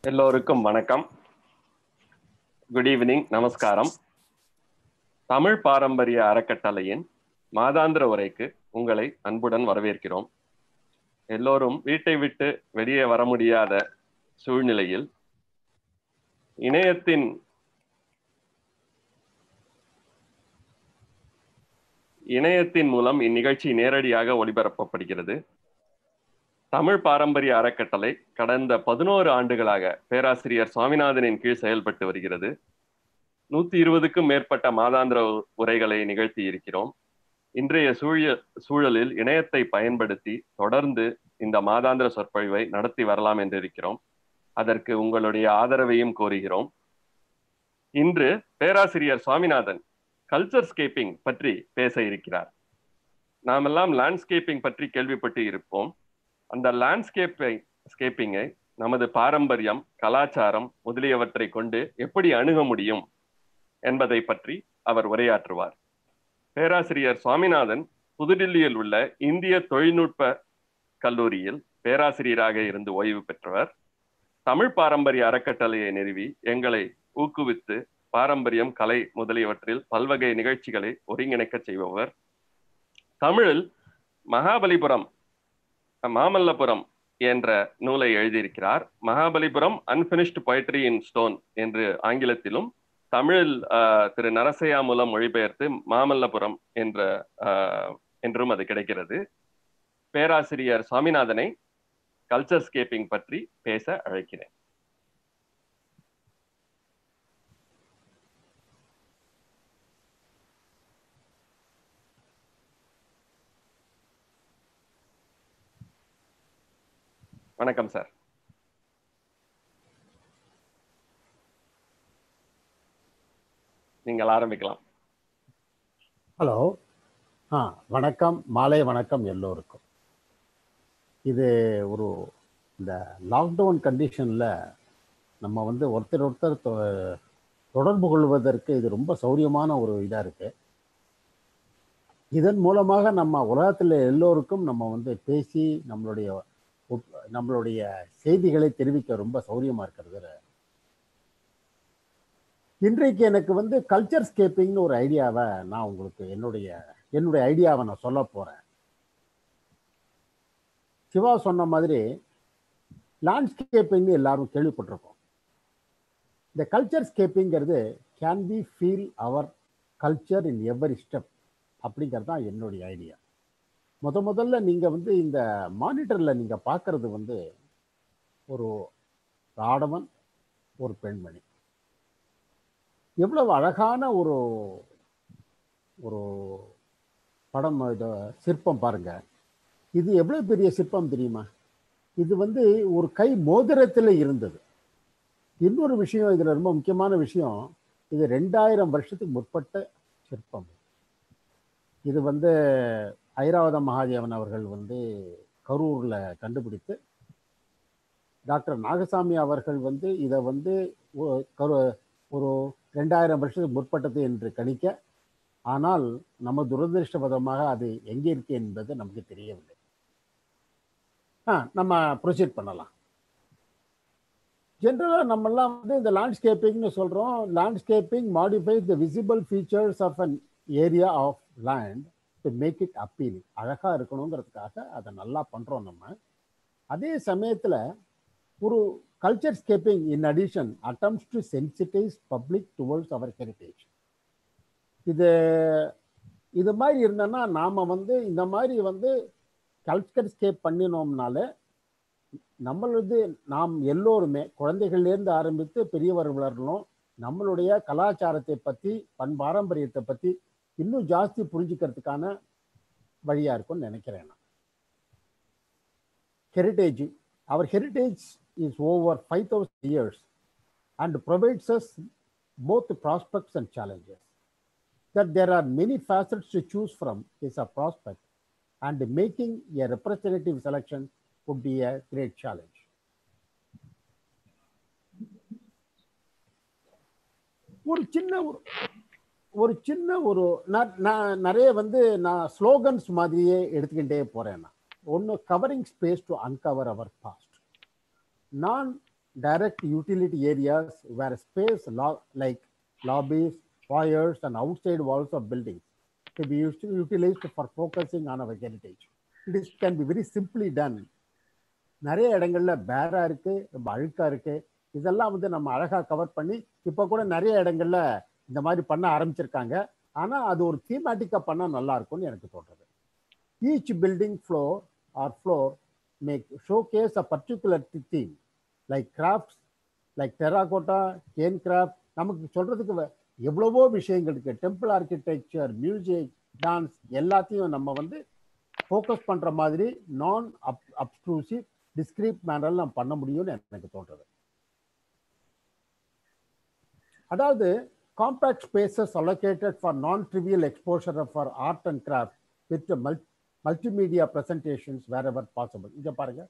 எல்லோருக்கும் வணக்கம் good evening நமஸ்காரம் தமிழ் பாரம்பரிய அறக்கட்டளையின் மாதாந்திர உரைக்கு உங்களை அன்புடன் வரவேற்கிறோம் எல்லோரும் வீட்டை விட்டு வெளியே வர முடியாத சூழ்நிலையில் இணையத்தின் இணையத்தின் மூலம் இந்நிகழ்ச்சி நேரடியாக ஒளிபரப்பப்படுகிறது தமிழ் பாரம்பரிய அறக்கட்டளை கடந்த பதினோரு ஆண்டுகளாக பேராசிரியர் சுவாமிநாதனின் கீழ் செயல்பட்டு வருகிறது நூத்தி இருபதுக்கும் மேற்பட்ட மாதாந்திர உரைகளை நிகழ்த்தி இருக்கிறோம் இன்றைய சூழ சூழலில் இணையத்தை பயன்படுத்தி தொடர்ந்து இந்த மாதாந்திர சொற்பொழிவை நடத்தி வரலாம் என்று இருக்கிறோம் அதற்கு உங்களுடைய ஆதரவையும் கோருகிறோம் இன்று பேராசிரியர் சுவாமிநாதன் கல்ச்சர் ஸ்கேப்பிங் பற்றி பேச இருக்கிறார் நாமெல்லாம் லேண்ட்ஸ்கேப்பிங் பற்றி கேள்விப்பட்டு இருப்போம் அந்த லேண்ட்ஸ்கேப்பை ஸ்கேப்பிங்கை நமது பாரம்பரியம் கலாச்சாரம் முதலியவற்றை கொண்டு எப்படி அணுக முடியும் என்பதை பற்றி அவர் உரையாற்றுவார் பேராசிரியர் சுவாமிநாதன் புதுடில்லியில் உள்ள இந்திய தொழில்நுட்ப கல்லூரியில் பேராசிரியராக இருந்து ஓய்வு பெற்றவர் தமிழ் பாரம்பரிய அறக்கட்டளையை நிறுவி எங்களை ஊக்குவித்து பாரம்பரியம் கலை முதலியவற்றில் பல்வகை நிகழ்ச்சிகளை ஒருங்கிணைக்க செய்பவர் தமிழில் மகாபலிபுரம் மாமல்லபுரம் என்ற நூலை எழுதியிருக்கிறார் Mahabalipuram unfinished poetry in stone என்று ஆங்கிலத்திலும் தமிழில் திரு நரசையா மூலம் மொழிபெயர்த்து மாமல்லபுரம் என்ற என்றும் அது கிடைக்கிறது பேராசிரியர் சுவாமிநாதனை கல்ச்சர் ஸ்கேப்பிங் பற்றி பேச அழைக்கிறேன் வணக்கம் சார் நீங்கள் ஆரம்பிக்கலாம் ஹலோ ஆ வணக்கம் மாலை வணக்கம் எல்லோருக்கும் இது ஒரு இந்த லாக்டவுன் கண்டிஷனில் நம்ம வந்து ஒருத்தர் ஒருத்தர் தொடர்பு கொள்வதற்கு இது ரொம்ப சௌரியமான ஒரு இதாக இருக்குது இதன் மூலமாக நம்ம உலகத்தில் எல்லோருக்கும் நம்ம வந்து பேசி நம்மளுடைய நம்மளுடைய செய்திகளை தெரிவிக்க ரொம்ப சௌரியமாக இருக்கிறது இன்றைக்கு எனக்கு வந்து கல்ச்சர் ஸ்கேப்பிங்னு ஒரு ஐடியாவை நான் உங்களுக்கு என்னுடைய என்னுடைய ஐடியாவை நான் சொல்ல போகிறேன் சிவா சொன்ன மாதிரி லேண்ட்ஸ்கேப்பிங்னு எல்லாரும் கேள்விப்பட்டிருக்கோம் இந்த கல்ச்சர் ஸ்கேப்பிங்கிறது can be feel our culture in every step அப்படிங்கிறது தான் என்னுடைய ஐடியா முத முதல்ல நீங்கள் வந்து இந்த மானிட்டரில் நீங்கள் பார்க்குறது வந்து ஒரு ஆடவன் ஒரு பெண்மணி எவ்வளவு அழகான ஒரு ஒரு படம் இது சிற்பம் பாருங்க இது எவ்வளோ பெரிய சிற்பம் தெரியுமா இது வந்து ஒரு கை மோதிரத்தில் இருந்தது இன்னொரு விஷயம் இதில் ரொம்ப முக்கியமான விஷயம் இது ரெண்டாயிரம் வருஷத்துக்கு முற்பட்ட சிற்பம் இது வந்து ஐராவத மகாதேவன் அவர்கள் வந்து கரூரில் கண்டுபிடித்து டாக்டர் நாகசாமி அவர்கள் வந்து இதை வந்து கரு ஒரு ரெண்டாயிரம் வருஷத்துக்கு முற்பட்டது என்று கணிக்க ஆனால் நம்ம துரதிருஷ்டபதமாக அது எங்கே இருக்கு என்பது நமக்கு தெரியவில்லை ஆ நம்ம ப்ரொசீட் பண்ணலாம் ஜென்ரலாக நம்மெல்லாம் வந்து இந்த லேண்ட்ஸ்கேப்பிங்னு சொல்கிறோம் landscaping modifies the visible features of an area of land to make it appealing அழகாக இருக்கணுங்கிறதுக்காக அதை நல்லா பண்ணுறோம் நம்ம அதே சமயத்தில் ஒரு culture scaping in addition attempts to sensitize public towards our heritage இது இது மாதிரி இருந்தோன்னா நாம் வந்து இந்த மாதிரி வந்து கல்ச்சர் ஸ்கேப் பண்ணினோம்னால நம்மளது நாம் எல்லோருமே குழந்தைகள்லேருந்து ஆரம்பித்து பெரியவர்களும் நம்மளுடைய கலாச்சாரத்தை பற்றி பண் பாரம்பரியத்தை பற்றி இன்னும் ஜாஸ்தி புரிஞ்சுக்கிறதுக்கான வழியாக இருக்கும்னு நினைக்கிறேன் நான் heritage our heritage is over 5,000 years and provides us both prospects and challenges. That there are many facets to choose from is a prospect, and making a representative selection would be a great challenge. ஒரு சின்ன ஒரு ஒரு சின்ன ஒரு நான் நான் நிறைய வந்து நான் ஸ்லோகன்ஸ் மாதிரியே எடுத்துக்கிட்டே போறேன் நான் ஒன்று covering space to uncover our past non direct utility areas where space lo- like lobbies, foyers, and outside walls of buildings to be used utilized for focusing on our heritage. This can be very simply done. நிறைய இடங்கள்ல பேரா இருக்கு ரொம்ப அழுக்கா இருக்கு இதெல்லாம் வந்து நம்ம அழகா கவர் பண்ணி இப்போ கூட நிறைய இடங்கள்ல இந்த மாதிரி பண்ண ஆரம்பிச்சிருக்காங்க ஆனா அது ஒரு தீமேட்டிக்கா பண்ணா நல்லா இருக்கும்னு எனக்கு தோன்றது each building floor or floor make showcase a particular theme like crafts like terracotta cane craft நமக்கு சொல்றதுக்கு வ- எவ்வளவோ விஷயங்கள் இருக்கு டெம்பிள் ஆர்கிடெக்சர் மியூசிக் டான்ஸ் எல்லாத்தையும் நம்ம வந்து ஃபோக்கஸ் பண்ற மாதிரி நான் அப் அப்ஸ்க்ளூசிவ் டிஸ்கிரீட் மேனரில் நம்ம பண்ண முடியும்னு எனக்கு தோன்றது அதாவது compact spaces allocated for non trivial exposure for art and craft with மல் multimedia presentations wherever possible இங்கே பாருங்க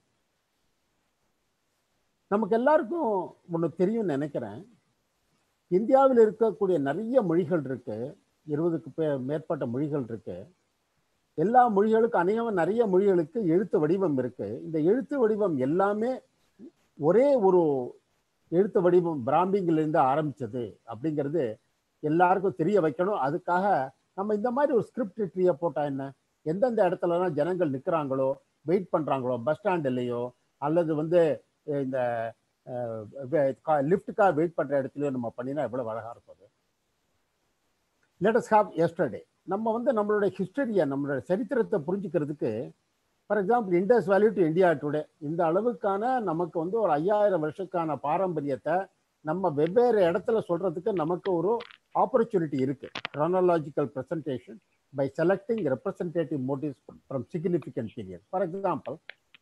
நமக்கு எல்லாருக்கும் ஒன்று தெரியும்னு நினைக்கிறேன் இந்தியாவில் இருக்கக்கூடிய நிறைய மொழிகள் இருக்கு இருபதுக்கு பே மேற்பட்ட மொழிகள் இருக்கு எல்லா மொழிகளுக்கும் அநேகமாக நிறைய மொழிகளுக்கு எழுத்து வடிவம் இருக்கு இந்த எழுத்து வடிவம் எல்லாமே ஒரே ஒரு எழுத்து வடிவம் பிராமிங்கிலிருந்து ஆரம்பிச்சது அப்படிங்கிறது எல்லாருக்கும் தெரிய வைக்கணும் அதுக்காக நம்ம இந்த மாதிரி ஒரு ஸ்கிரிப்ட் ட்ரீயை போட்டா என்ன எந்தெந்த இடத்துலலாம் ஜனங்கள் நிற்கிறாங்களோ வெயிட் பண்ணுறாங்களோ பஸ் ஸ்டாண்ட்லேயோ அல்லது வந்து அஹ், இந்த லிஃப்ட்டுக்காக வெயிட் பண்ணுற இடத்துலையோ நம்ம பண்ணினா எவ்வளோ அழகாக இருக்கும் அது லெட்டஸ் ஹாவ் எஸ்டர்டே நம்ம வந்து நம்மளுடைய ஹிஸ்டரியை நம்மளுடைய சரித்திரத்தை புரிஞ்சுக்கிறதுக்கு for example Indus valley to India today இந்த அளவுக்கான நமக்கு வந்து ஒரு ஐயாயிரம் வருஷத்துக்கான பாரம்பரியத்தை நம்ம வெவ்வேறு இடத்துல சொல்றதுக்கு நமக்கு ஒரு ஆப்பர்ச்சுனிட்டி இருக்கு chronological presentation by selecting representative motives from significant periods. For example,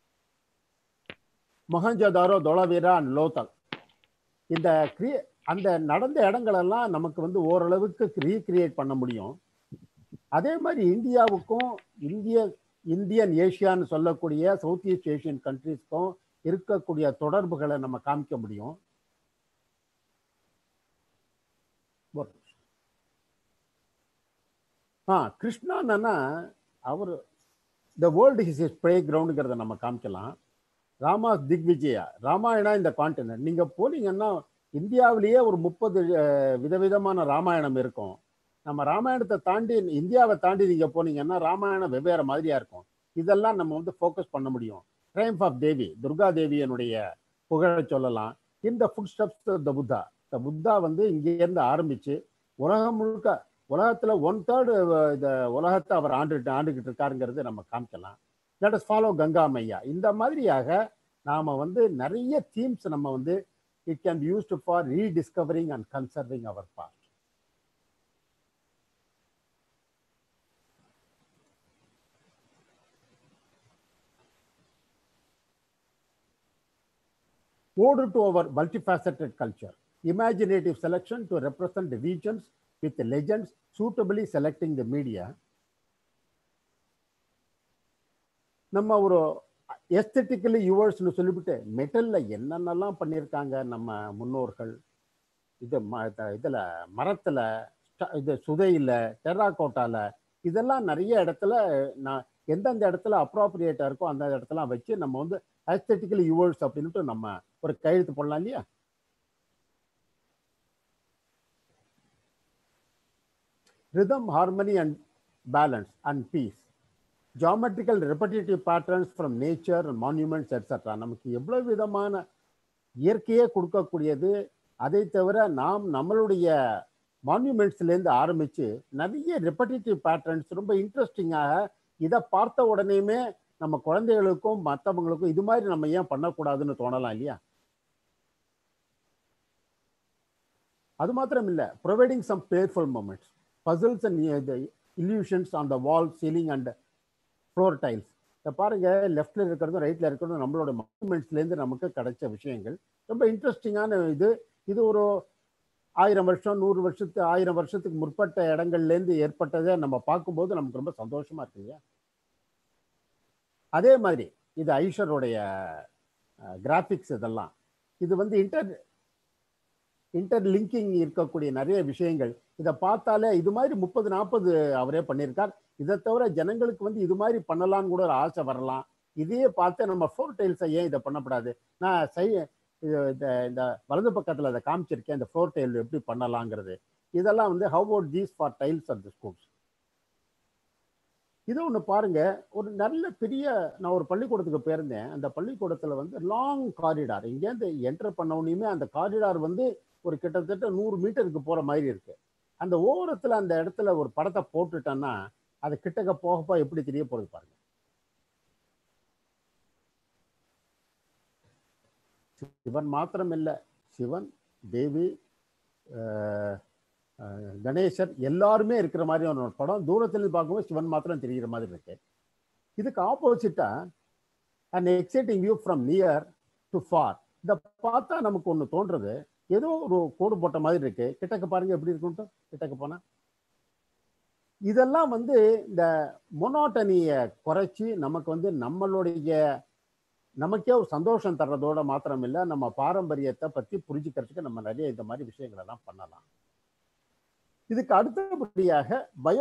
Mohenjodaro Dholavira and Lothal இந்த கிரியே அந்த நடந்த இடங்களெல்லாம் நமக்கு வந்து ஓரளவுக்கு ரீக்ரியேட் பண்ண முடியும் அதே மாதிரி இந்தியாவுக்கும் இந்திய இந்தியன் ஏஷியான்னு சொல்லக்கூடிய சவுத் ஈஸ்ட் ஏஷியன் கண்ட்ரீஸ்க்கும் இருக்கக்கூடிய தொடர்புகளை நம்ம காமிக்க முடியும் ஒரு நிமிஷம். ஆ கிருஷ்ணான்னா அவர் the world his is play கிரவுண்டுங்கிறத நம்ம காமிக்கலாம் ராமா திக்விஜயா ராமாயணா இந்த கான்டினென்ட் நீங்க போனீங்கன்னா இந்தியாவிலேயே ஒரு முப்பது விதவிதமான ராமாயணம் இருக்கும் நம்ம ராமாயணத்தை தாண்டி இந்தியாவை தாண்டி நீங்க போனீங்கன்னா ராமாயணம் வெவ்வேறு மாதிரியா இருக்கும் இதெல்லாம் நம்ம வந்து ஃபோக்கஸ் பண்ண முடியும் ட்ரைம்ப் ஆஃப் தேவி துர்கா தேவியனுடைய புகழ சொல்லலாம் இந்த footsteps the Buddha the Buddha வந்து இங்கேருந்து ஆரம்பிச்சு உலகம் முழுக்க உலகத்துல ஒன் தேர்டு இந்த உலகத்தை அவர் ஆண்டு ஆண்டுகிட்டு இருக்காருங்கிறது நம்ம காமிக்கலாம் லெட் அஸ் ஃபாலோ கங்கா மையா இந்த மாதிரியாக நாம வந்து நிறைய தீம்ஸ் நம்ம வந்து it can be used for rediscovering and conserving our past Ode to our multifaceted culture, imaginative selection to represent the regions with the legends, suitably selecting the media. நம்ம ஒரு எஸ்தட்டிக்கலி யூவர்ஸ்னு சொல்லிவிட்டு மெட்டல்ல என்னென்னலாம் பண்ணியிருக்காங்க நம்ம முன்னோர்கள் இது ம த- இதுல மரத்துல ஸ்ட- இது சுதையில டெராகோட்டால இதெல்லாம் நிறைய இடத்துல நான் எந்தெந்த இடத்துல அப்ராப்ரியேட்டா இருக்கோ அந்த இடத்துல வச்சு நம்ம வந்து அஸ்தட்டிக்கலி யூவர்ஸ் அப்படின்ட்டு நம்ம ஒரு கையெழுத்து போடலாம் இல்லையா rhythm, harmony, and balance and peace. Geometrical repetitive patterns from nature, monuments, etc. நமக்கு எவ்வளவு விதமான இயற்கையே கொடுக்கக்கூடியது அதை தவிர நாம் நம்மளுடைய மான்யூமெண்ட்ஸ்லேருந்து ஆரம்பிச்சு நிறைய ரெப்படிட்டிவ் பேட்டர்ன்ஸ் ரொம்ப இன்ட்ரெஸ்டிங்காக இதை பார்த்த உடனேயுமே நம்ம குழந்தைகளுக்கும் மற்றவங்களுக்கும் இது மாதிரி நம்ம ஏன் பண்ணக்கூடாதுன்னு தோணலாம் இல்லையா அது மாத்திரம் இல்லை providing some playful moments puzzles and illusions on the wall ceiling and floor tiles இதை பாருங்க லெஃப்ட்ல இருக்கிறதும் ரைட்ல இருக்கிறதும் நம்மளோட மான்யூமெண்ட்ஸ்லேருந்து நமக்கு கிடைச்ச விஷயங்கள் ரொம்ப இன்ட்ரெஸ்டிங்கான இது இது ஒரு ஆயிரம் வருஷம் நூறு வருஷத்து ஆயிரம் வருஷத்துக்கு முற்பட்ட இடங்கள்லேருந்து ஏற்பட்டதை நம்ம பார்க்கும்போது நமக்கு ரொம்ப சந்தோஷமா இருக்கு இல்லையா அதே மாதிரி இது ஐஷருடைய கிராஃபிக்ஸ் இதெல்லாம் இது வந்து இன்டர் இன்டர்லிங்கிங் இருக்கக்கூடிய நிறைய விஷயங்கள் இதை பார்த்தாலே இது மாதிரி முப்பது நாற்பது அவரே பண்ணியிருக்கார் இதை தவிர ஜனங்களுக்கு வந்து இது மாதிரி பண்ணலாம்னு கூட ஒரு ஆசை வரலாம் இதையே பார்த்து நம்ம ஃபோர் டைல்ஸை ஏன் இதை பண்ணக்கூடாது நான் சை இது இந்த இந்த வலது பக்கத்தில் அதை காமிச்சிருக்கேன் இந்த ஃப்ளோர் டைல் எப்படி பண்ணலாங்கிறது இதெல்லாம் வந்து how about these for tiles of the schools இது ஒன்று பாருங்க ஒரு நல்ல பெரிய நான் ஒரு பள்ளிக்கூடத்துக்கு போயிருந்தேன் அந்த பள்ளிக்கூடத்தில் வந்து லாங் காரிடார் இங்கேருந்து என்டர் பண்ண உடனேயுமே அந்த காரிடார் வந்து ஒரு கிட்டத்தட்ட நூறு மீட்டருக்கு போகிற மாதிரி இருக்கு அந்த ஓரத்தில் அந்த இடத்துல ஒரு படத்தை போட்டுட்டேன்னா அது கிட்டக்க போக போக எப்படி தெரிய போகுது பாருங்க சிவன் மாத்திரம் இல்லை சிவன் தேவி அஹ், அஹ், கணேசர் எல்லாருமே இருக்கிற மாதிரி ஒரு படம் தூரத்துல பார்க்கும்போது சிவன் மாத்திரம் தெரிகிற மாதிரி இருக்கு இதுக்கு ஆப்போசிட்டா and exciting view from near to far இதை பார்த்தா நமக்கு ஒன்று தோன்றது ஏதோ ஒரு கோடு போட்ட மாதிரி இருக்கு கிட்டக்க பாருங்க எப்படி இருக்குன்ட்டு கிட்டக்க போனா இதெல்லாம் வந்து இந்த மொனோட்டனியை குறைச்சி நமக்கு வந்து நம்மளுடைய நமக்கே ஒரு சந்தோஷம் தர்றதோட மாத்திரம் இல்லை நம்ம பாரம்பரியத்தை பற்றி புரிஞ்சுக்கிறதுக்கு நம்ம நிறைய இந்த மாதிரி விஷயங்கள் எல்லாம் பண்ணலாம் இதுக்கு அடுத்தபடியாக பயோ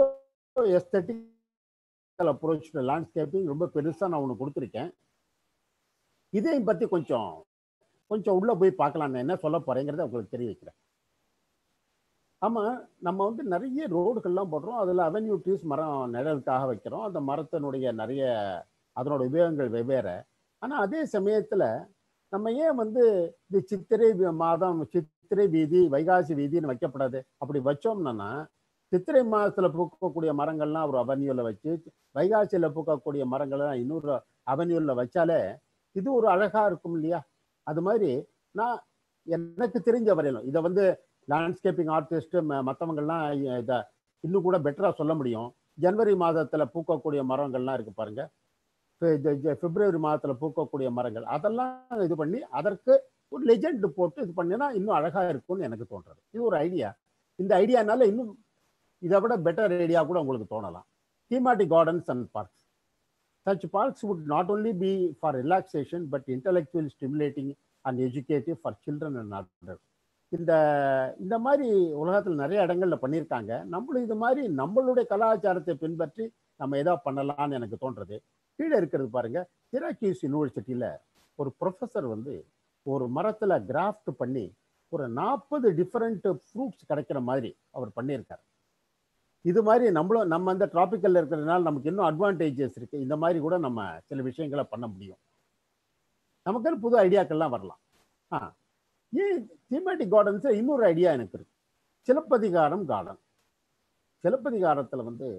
எஸ்தட்டிக் அப்ரோச் லேண்ட்ஸ்கேப்பிங் ரொம்ப பெருசாக நான் ஒன்று கொடுத்துருக்கேன் இதையும் பற்றி கொஞ்சம் கொஞ்சம் உள்ளே போய் பார்க்கலாம் நான் என்ன சொல்ல போகிறேங்கிறத உங்களுக்கு தெரிய வைக்கிறேன் ஆமாம் நம்ம வந்து நிறைய ரோடுகள்லாம் போடுறோம் அதில் அவென்யூ ட்ரீஸ் மரம் நிழலுக்காக வைக்கிறோம் அந்த மரத்தினுடைய நிறைய அதனோட உபயோகங்கள் வெவ்வேறு ஆனால் அதே சமயத்தில் நம்ம ஏன் வந்து இது சித்திரை வி- மாதம் சித்திரை வீதி வைகாசி வீதின்னு வைக்கப்படாது அப்படி வச்சோம்னா சித்திரை மாதத்தில் பூக்கக்கூடிய மரங்கள்லாம் ஒரு அவென்யூவில் வச்சு வைகாசியில் பூக்கக்கூடிய மரங்கள்லாம் இன்னொரு அவென்யூவில் வச்சாலே இது ஒரு அழகாக இருக்கும் இல்லையா அது மாதிரி நான் எனக்கு தெரிஞ்ச வரையிலும் இதை வந்து லேண்ட்ஸ்கேப்பிங் ஆர்டிஸ்ட் மற்றவங்கள்லாம் இதை இன்னும் கூட பெட்டராக சொல்ல முடியும் ஜனவரி மாதத்தில் பூக்கக்கூடிய மரங்கள்லாம் இருக்கு பாருங்க ஃபெ- இது- இது பிப்ரவரி மாதத்தில் பூக்கக்கூடிய மரங்கள் அதெல்லாம் இது பண்ணி அதற்கு ஒரு லெஜெண்ட் போட்டு இது பண்ணினா இன்னும் அழகாக இருக்கும்னு எனக்கு தோன்றது இது ஒரு ஐடியா இந்த ஐடியானால இன்னும் இதை விட பெட்டர் ஐடியா கூட உங்களுக்கு தோணலாம் thematic gardens and parks such parks would not only be for relaxation but intellectually stimulating and educative for children and adults இந்த இந்த மாதிரி உலகத்தில் நிறைய இடங்கள்ல பண்ணியிருக்காங்க நம்மளும் இது மாதிரி நம்மளுடைய கலாச்சாரத்தை பின்பற்றி நம்ம ஏதோ பண்ணலாம்னு எனக்கு தோன்றது கீழே இருக்கிறது பாருங்க சிராக்கியூஸ் யூனிவர்சிட்டியில ஒரு ப்ரொஃபஸர் வந்து ஒரு மரத்துல கிராஃப்ட் பண்ணி ஒரு நாற்பது டிஃப்ரெண்ட் ஃப்ரூட்ஸ் கிடைக்கிற மாதிரி அவர் பண்ணியிருக்காரு இது மாதிரி நம்மளும் நம்ம அந்த டிராபிக்கல்ல இருக்கிறதுனால நமக்கு இன்னும் அட்வான்டேஜஸ் இருக்கு இந்த மாதிரி கூட நம்ம சில விஷயங்களை பண்ண முடியும் நமக்கு புது ஐடியாக்கள்லாம் வரலாம் ஆ ஏன் தீமேட்டிக் கார்டன்ஸ் இன்னொரு ஐடியா எனக்கு இருக்கு சிலப்பதிகாரம் கார்டன் சிலப்பதிகாரத்துல வந்து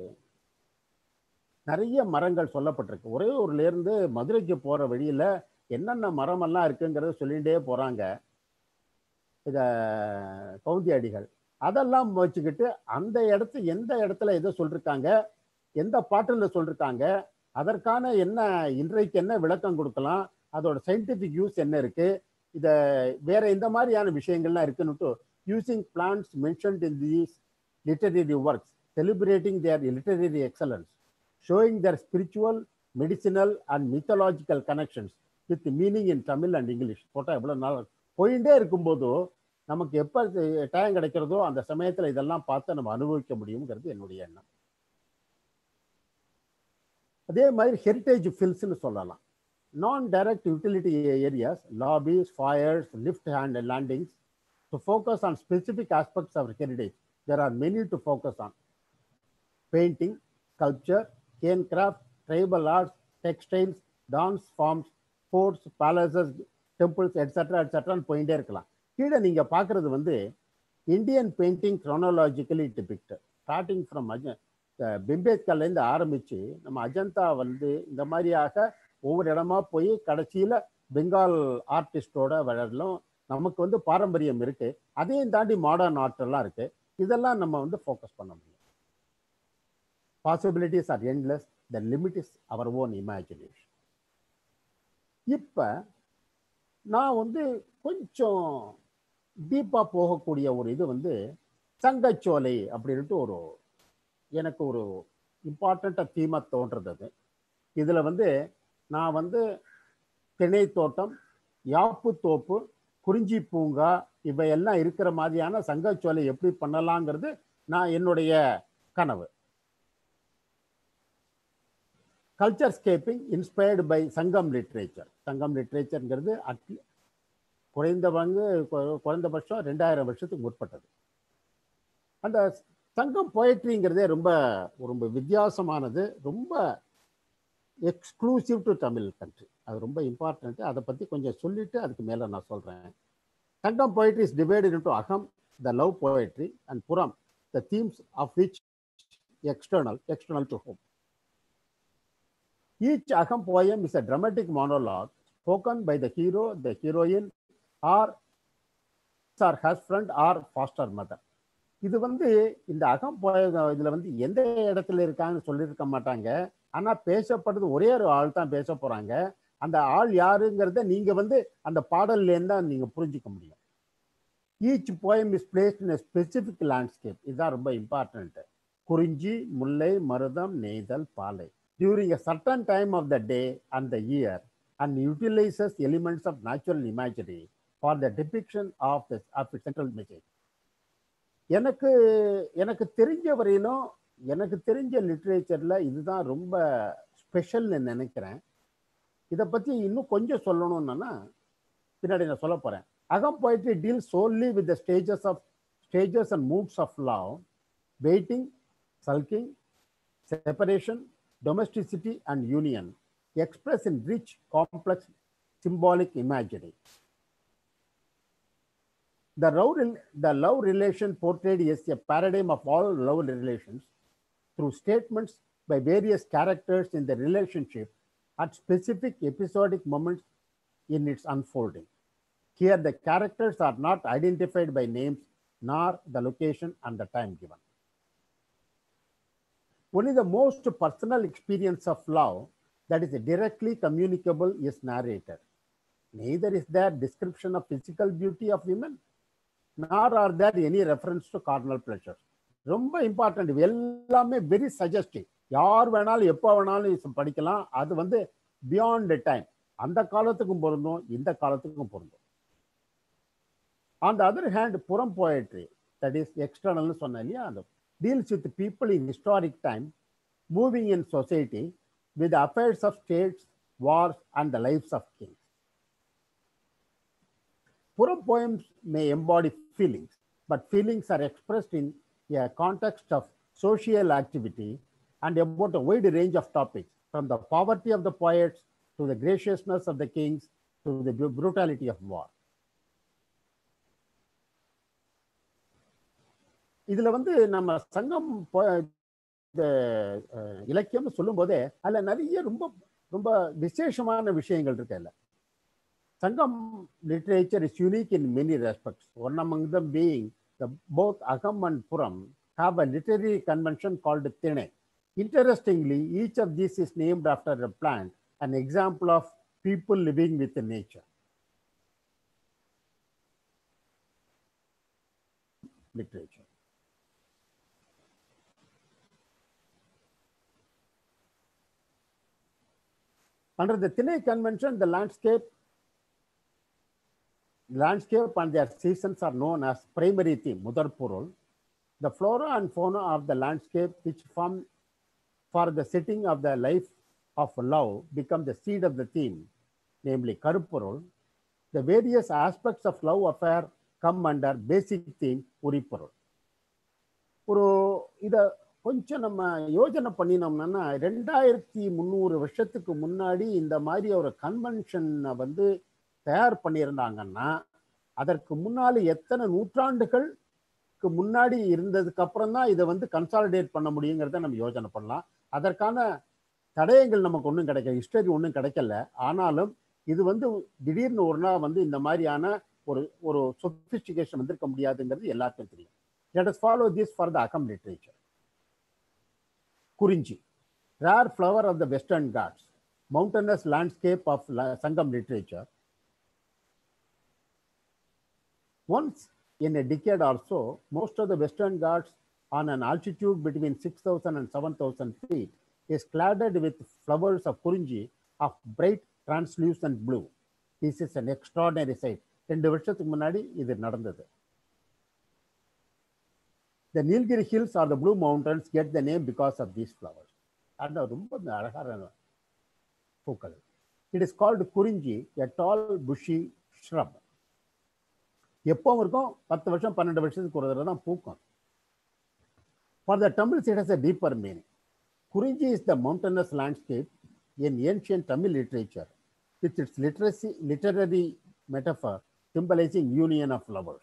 நிறைய மரங்கள் சொல்லப்பட்டிருக்கு ஒரே ஊர்ல இருந்து மதுரைக்கு போற வழியில என்னென்ன மரமெல்லாம் இருக்குங்கிறத சொல்லிகிட்டே போறாங்க இத கவுந்தி அடிகள் அதெல்லாம் வச்சுக்கிட்டு அந்த இடத்து எந்த இடத்துல எதை சொல்லிருக்காங்க எந்த பாட்டில் சொல்லிருக்காங்க அதற்கான என்ன இன்றைக்கு என்ன விளக்கம் கொடுக்கலாம் அதோட சயின்டிபிக் யூஸ் என்ன இருக்கு இத வேற இந்த மாதிரியான விஷயங்கள்லாம் இருக்குன்னுட்டு using plants mentioned in these literary works celebrating their literary excellence showing their spiritual medicinal and mythological connections with meaning in Tamil and English போட்டால் எவ்வளோ நாள் போயிட்டே இருக்கும்போதோ நமக்கு எப்போ டைம் கிடைக்கிறதோ அந்த சமயத்தில் இதெல்லாம் பார்த்து நம்ம அனுபவிக்க முடியுங்கிறது என்னுடைய எண்ணம் அதே மாதிரி ஹெரிட்டேஜ் ஃபில்ஸ்னு சொல்லலாம் non direct utility areas lobbies foyers lift and landings to focus on specific aspects of heritage there are many to focus on painting culture cane craft tribal arts textiles dance forms forts palaces temples etcetera எட்ஸட்ரான்னு போயிட்டே இருக்கலாம் கீழே நீங்க பார்க்கறது வந்து Indian painting chronologically depict starting from அஜ பிம்பேத்கர்லேருந்து ஆரம்பிச்சு நம்ம அஜந்தா வந்து இந்த மாதிரியாக ஒவ்வொரு இடமா போய் கடைசியில பெங்கால் ஆர்டிஸ்டோட வரலும் நமக்கு வந்து பாரம்பரியம் இருக்கு அதையும் தாண்டி மாடர்ன் ஆர்ட் எல்லாம் இருக்கு இதெல்லாம் நம்ம வந்து ஃபோக்கஸ் பண்ண முடியும் possibilities are endless the limit is our own imagination இப்போ நான் வந்து கொஞ்சம் டீப்பாக போகக்கூடிய ஒரு இது வந்து சங்கச்சோலை அப்படின்ட்டு ஒரு எனக்கு ஒரு இம்பார்ட்டண்ட்டாக தீமாக தோன்றது அது இதில் வந்து நான் வந்து திணை தோட்டம் யாப்பு தோப்பு குறிஞ்சி பூங்கா இவையெல்லாம் இருக்கிற மாதிரியான சங்கச்சோலை எப்படி பண்ணலாங்கிறது நான் என்னுடைய கனவு culturescaping inspired by Sangam literature Sangam லிட்ரேச்சர்ங்கிறது குறைந்த பங்கு கு- குறைந்தபட்சம் ரெண்டாயிரம் வருஷத்துக்கு முற்பட்டது அந்த சங்கம் போயட்ரிங்கிறதே ரொம்ப ரொம்ப வித்தியாசமானது ரொம்ப எக்ஸ்க்ளூசிவ் டு தமிழ் கண்ட்ரி அது ரொம்ப இம்பார்ட்டன்ட் அதை பற்றி கொஞ்சம் சொல்லிட்டு அதுக்கு மேலே நான் சொல்கிறேன் சங்கம் poetry is divided into அகம் the love poetry and புறம் the themes of which external external to whom each அகம் poem is a dramatic monologue spoken by the hero the heroine or or husband or foster mother இது வந்து இந்த அகம் போய இதுல வந்து எந்த இடத்துல இருக்காங்கன்னு சொல்லியிருக்க மாட்டாங்க ஆனா பேசப்படுறது ஒரே ஒரு ஆள் தான் பேச போறாங்க அந்த ஆள் யாருங்கிறத நீங்க வந்து அந்த பாடல்ல இருந்தா நீங்க புரிஞ்சுக்க முடியும் each poem is placed in specific landscape இதுதான் ரொம்ப important Kurinji Mullai Marutham Neithal Palai during a certain time of the day and the year and utilizes elements of natural imagery for the depiction of the of central message எனக்கு எனக்கு தெரிஞ்ச வரையிலும் எனக்கு தெரிஞ்ச லிட்ரேச்சர்ல இதுதான் ரொம்ப ஸ்பெஷல்னு நினைக்கிறேன் இதை பத்தி இன்னும் கொஞ்சம் சொல்லணும்னா பின்னாடி நான் சொல்ல போறேன் அகம் poetry deals solely with the stages of stages and moods of love waiting sulking separation domesticity and union expressed in rich complex symbolic imagery the love, rel- the love relation portrayed is a paradigm of all love relations through statements by various characters in the relationship at specific episodic moments in its unfolding. Here, the characters are not identified by names nor the location and the time given. Only the most personal experience of love that is directly communicable is narrated. Neither is there description of physical beauty of women, nor are there any reference to carnal pleasures. ரொம்ப important எல்லாமே very suggestive யார் வேணாலும் எப்போ வேணாலும் இது படிக்கலாம் அது வந்து பியாண்ட் டைம் அந்த காலத்துக்கும் பொருந்தும் இந்த காலத்துக்கும் பொருந்தும் on the other hand Puram poetry that is எக்ஸ்டர்னல்னு சொன்னேன் இல்லையா அந்த deals with people in historic time moving in society with affairs of states wars and the lives of kings Puram poems may embody feelings, but feelings are expressed in a context of social activity and about a wide range of topics, from the poverty of the poets to the graciousness of the kings to the bru- brutality of war. இதுல வந்து நம்ம சங்கம் போ- இந்த அஹ், இலக்கியம்னு சொல்லும்போதே அதுல நிறைய ரொம்ப ரொம்ப விசேஷமான விஷயங்கள் இருக்கு அதுல Sangam literature is unique in many respects. One among them being the both Agam and Puram have a literary convention called Tine. Interestingly, each of these is named after a plant, an example of people living with nature. Literature. Under the Tine convention, the landscape landscape and their seasons are known as primary theme, Mudarpurul. The flora and fauna of the landscape, which form for the setting of the life of love, become the seed of the theme, namely Karupurul. The various aspects of love affair come under basic theme, Uripurul. ஒரு இதை கொஞ்சம் நம்ம யோஜனை பண்ணினோம்னா ரெண்டாயிரத்தி முந்நூறு வருஷத்துக்கு முன்னாடி இந்த மாதிரி ஒரு கன்வென்ஷனை வந்து தயார் பண்ணியிருந்தாங்கன்னா அதற்கு முன்னாடி எத்தனை நூற்றாண்டுகளுக்கு முன்னாடி இருந்ததுக்கு அப்புறம் தான் இதை வந்து கன்சாலிடேட் பண்ண முடியுங்கிறத நம்ம யோசனை பண்ணலாம் அதற்கான தடயங்கள் நமக்கு ஒன்றும் கிடைக்கல ஹிஸ்டரி ஒன்றும் கிடைக்கல ஆனாலும் இது வந்து திடீர்னு ஒரு நாள் வந்து இந்த மாதிரியான ஒரு ஒரு சொபிஸ்டிகேஷன் வந்திருக்க முடியாதுங்கிறது எல்லாருக்கும் தெரியும் let us follow this for the Akam literature Kurinji rare flower of the Western Ghats mountainous landscape of la- Sangam literature. Once in a decade or so, most of the Western Ghats on an altitude between 6,000 and 7,000 feet is cladded with flowers of Kurunji of bright translucent blue. This is an extraordinary sight. ரெண்டு வருஷத்துக்கு முன்னாடி இது நடந்தது The Nilgiri hills or the Blue Mountains get the name because of these flowers. அது ரொம்ப அழகான பூக்கள். It is called Kurinji, a tall bushy shrub. எப்பவும் இருக்கும் பத்து வருஷம் பன்னெண்டு வருஷத்துக்கு ஒரு தடவை தான் பூக்கும் for the Tamils it has a deeper meaning Kurinji is the mountainous landscape in ancient Tamil literature with its literacy literary metaphor symbolizing union of lovers.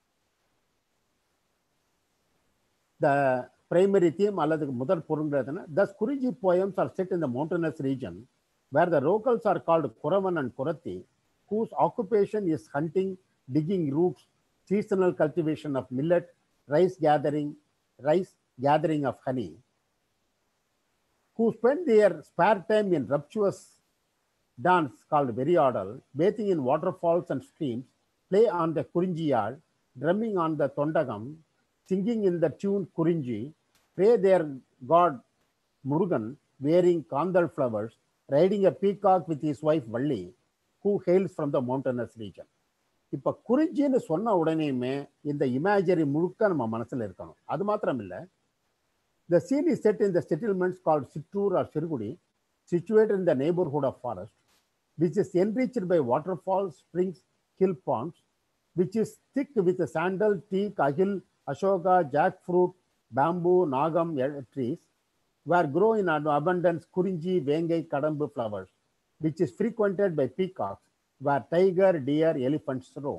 The primary theme அல்லது முதல் பொருள்ங்கிறதுனா thus குறிஞ்சி poems are set in the mountainous region where the locals are called Kuravan and Kurati whose occupation is hunting, digging roots, seasonal cultivation of millet, rice gathering, rice gathering of honey, who spend their spare time in rapturous dance called Veriadal, bathing in waterfalls and streams, play on the Kurinjiyal, drumming on the Tondagam, singing in the tune Kurinji, pray their god Murugan, wearing kandal flowers, riding a peacock with his wife Valli, who hails from the mountainous region. இப்போ குறிஞ்சின்னு சொன்ன உடனேயுமே இந்த imagery முழுக்க நம்ம மனசுல இருக்கணும் அது மாத்திரம் இல்லை the scene is set in the settlements called Sitrur or Sirukudi situated in the neighborhood of forest, which is enriched by waterfalls, springs, hill ponds, which is thick with sandal, teak, ahil, ashoka, jackfruit, bamboo, nagam eh, trees, where grow in abundance kurinji, vengai, kadambu flowers, which is frequented by peacocks, where tiger, deer, elephants roam.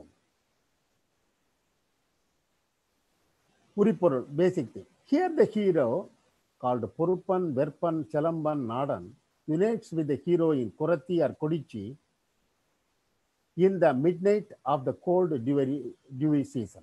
Uripurul, basic thing. Here the hero, called Purupan, Verpan, Chalamban, Nadan, unites with the heroine Kurati or Kodichi in the midnight of the cold dewy, dewy season.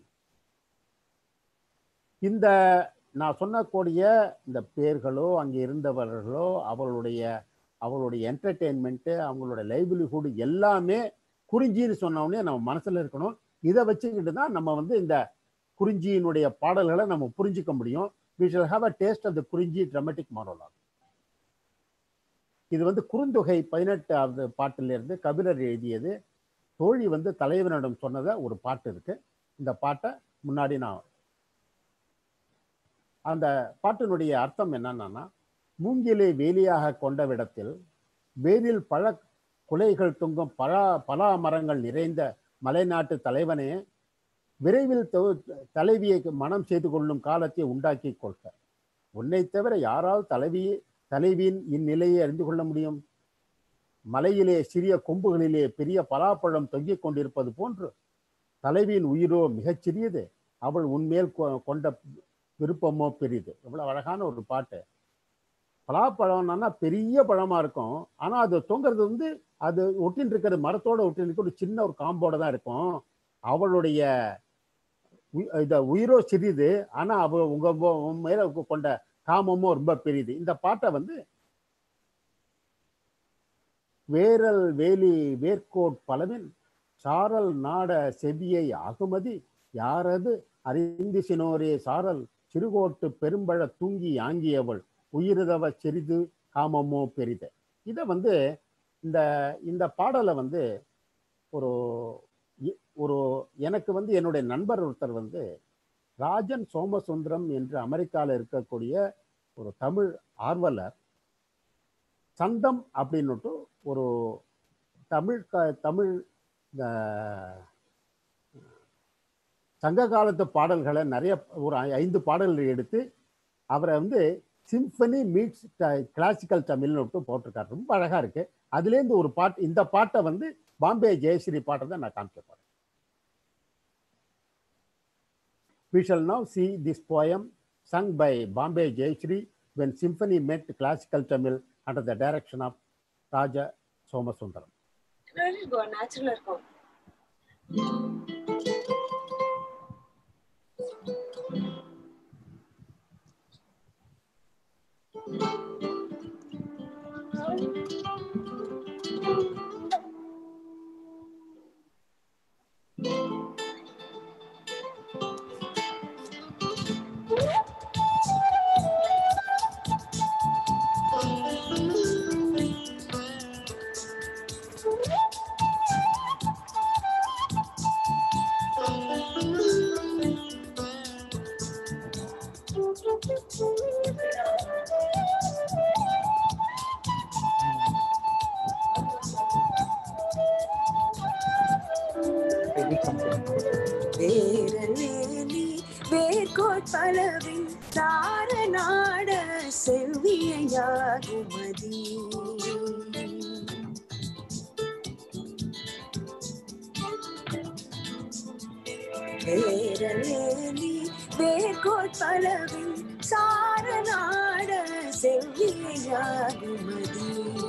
இந்த நான் சொன்னக்கூடிய இந்த பேர்களோ அங்கே இருந்தவர்களோ அவளுடைய அவளுடைய என்டர்டெயின்மெண்ட்டு அவங்களோட livelihood எல்லாமே குறிஞ்சின்னு சொன்ன உடனே நம்ம மனசுல இருக்கணும் இதை வச்சுக்கிட்டு தான் நம்ம வந்து இந்த குறிஞ்சியினுடைய பாடல்களை நம்ம புரிஞ்சுக்க முடியும் we shall have a taste of the Kurinji dramatic மானோலாக் இது வந்து குறுந்தொகை பதினெட்டாவது பாட்டிலிருந்து கபிலர் எழுதியது தோழி வந்து தலைவனிடம் சொன்னதை ஒரு பாட்டு இருக்கு இந்த பாட்டை முன்னாடி நான் அந்த பாட்டினுடைய அர்த்தம் என்னன்னா மூங்கிலை வேலியாக கொண்ட விடத்தில் வேலில் பழ குலைகள் தொங்கும் பலா பலா மரங்கள் நிறைந்த மலைநாட்டு தலைவனே விரைவில் தலைவியை மனம் செய்து கொள்ளும் காலத்தை உண்டாக்கி கொள்க உன்னை தவிர யாரால் தலைவியை தலைவியின் இந்நிலையை அறிந்து கொள்ள முடியும் மலையிலே சிறிய கொம்புகளிலே பெரிய பலாப்பழம் தொங்கிக் கொண்டிருப்பது போன்று தலைவியின் உயிரோ மிகச் சிறியது அவள் உன்மேல் கொண்ட விருப்பமோ பெரியது எவ்வளவு அழகான ஒரு பாட்டு பலாப்பழம்னா பெரிய பழமா இருக்கும் ஆனா அது தொங்குறது வந்து அது ஒட்டின்னு இருக்கிற மரத்தோட ஒட்டின்னு இருக்க ஒரு சின்ன ஒரு காம்போட தான் இருக்கும் அவளுடைய இத உயிரோ சிறிது ஆனா அவ உங்க மேல கொண்ட காமமும் ரொம்ப பெரியது இந்த பாட்டை வந்து வேரல் வேலி வேர்க்கோட் பலவின் சாரல் நாட செவியை ஆகுமதி யாரது அறிந்து சினோரே சாரல் சிறுகோட்டு பெரும்பழ தூங்கி ஆங்கியவள் உயிரிதவ சிறிது காமமோ பெரிது இதை வந்து இந்த இந்த பாடலை வந்து ஒரு ஒரு எனக்கு வந்து என்னுடைய நண்பர் ஒருத்தர் வந்து ராஜன் சோமசுந்தரம் என்று அமெரிக்காவில் இருக்கக்கூடிய ஒரு தமிழ் ஆர்வலர் சந்தம் அப்படின்னுட்டு ஒரு தமிழ் க தமிழ் சங்க காலத்து பாடல்களை நிறைய ஒரு ஐந்து பாடல்கள் எடுத்து அவரை வந்து சிம்பனி மீட்ஸ் கிளாசிக்கல் தமிழ்னு விட்டு போட்டிருக்காரு ரொம்ப அழகா இருக்கு அதுலேருந்து ஒரு பாட்டு இந்த பாட்டை வந்து பாம்பே ஜெயஸ்ரீ பாட்டை தான் நான் காமிக்க போறேன் We shall now see this poem sung by Bombay Jayashree when symphony met classical Tamil under the direction of Raja Somasundaram. நேச்சுரலா இருக்கும் வேரவேலி வேர்கோட்பலவின் தார நாட செவ்வியாகுமதி வேரவேலி வேர்கோட்பலவின் சார நாட செவ்வியாகுமதி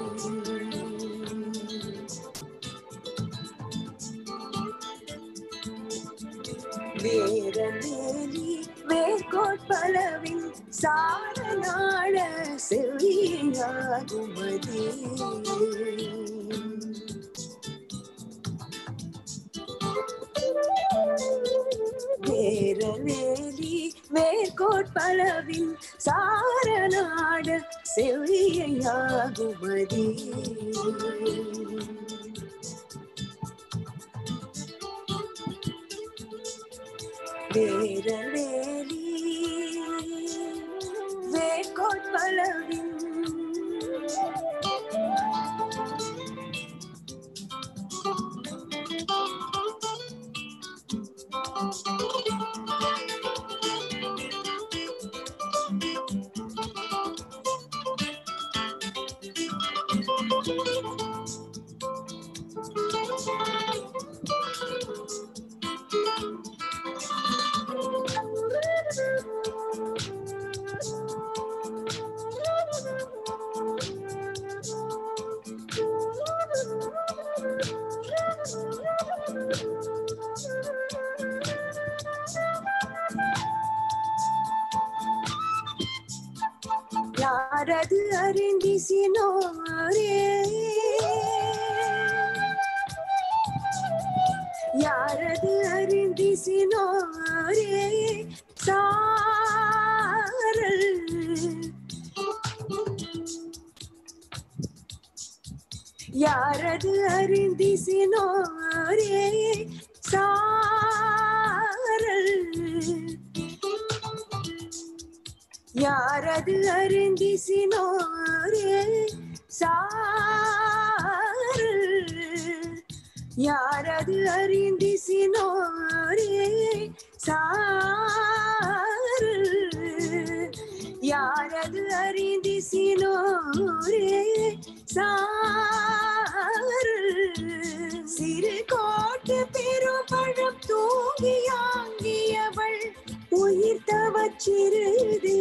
வேரவேலி வேர்கோட்பலவின் சார நாட செவ்வியாகுமதி வேரவேலி வேர்கோட்பலவின் சார நாட செவ்வியாகுமதி வேரவேலி வேர்கோட்பலவின் யாரது அறிந்திசினோரே யாரது அறிந்திசினோரே சாரல் யாரது அறிந்திசினோரே சாரல் யாரது அறிந்திசினோரே சாரல் யாரது அறிந்திசினோரே சாரல் யாரது அறிந்திசினோரே சாரல் சிறு கோட்டு பெருபழம் தூங்கியாங்கியவள் உயிர் தவச்சிறுது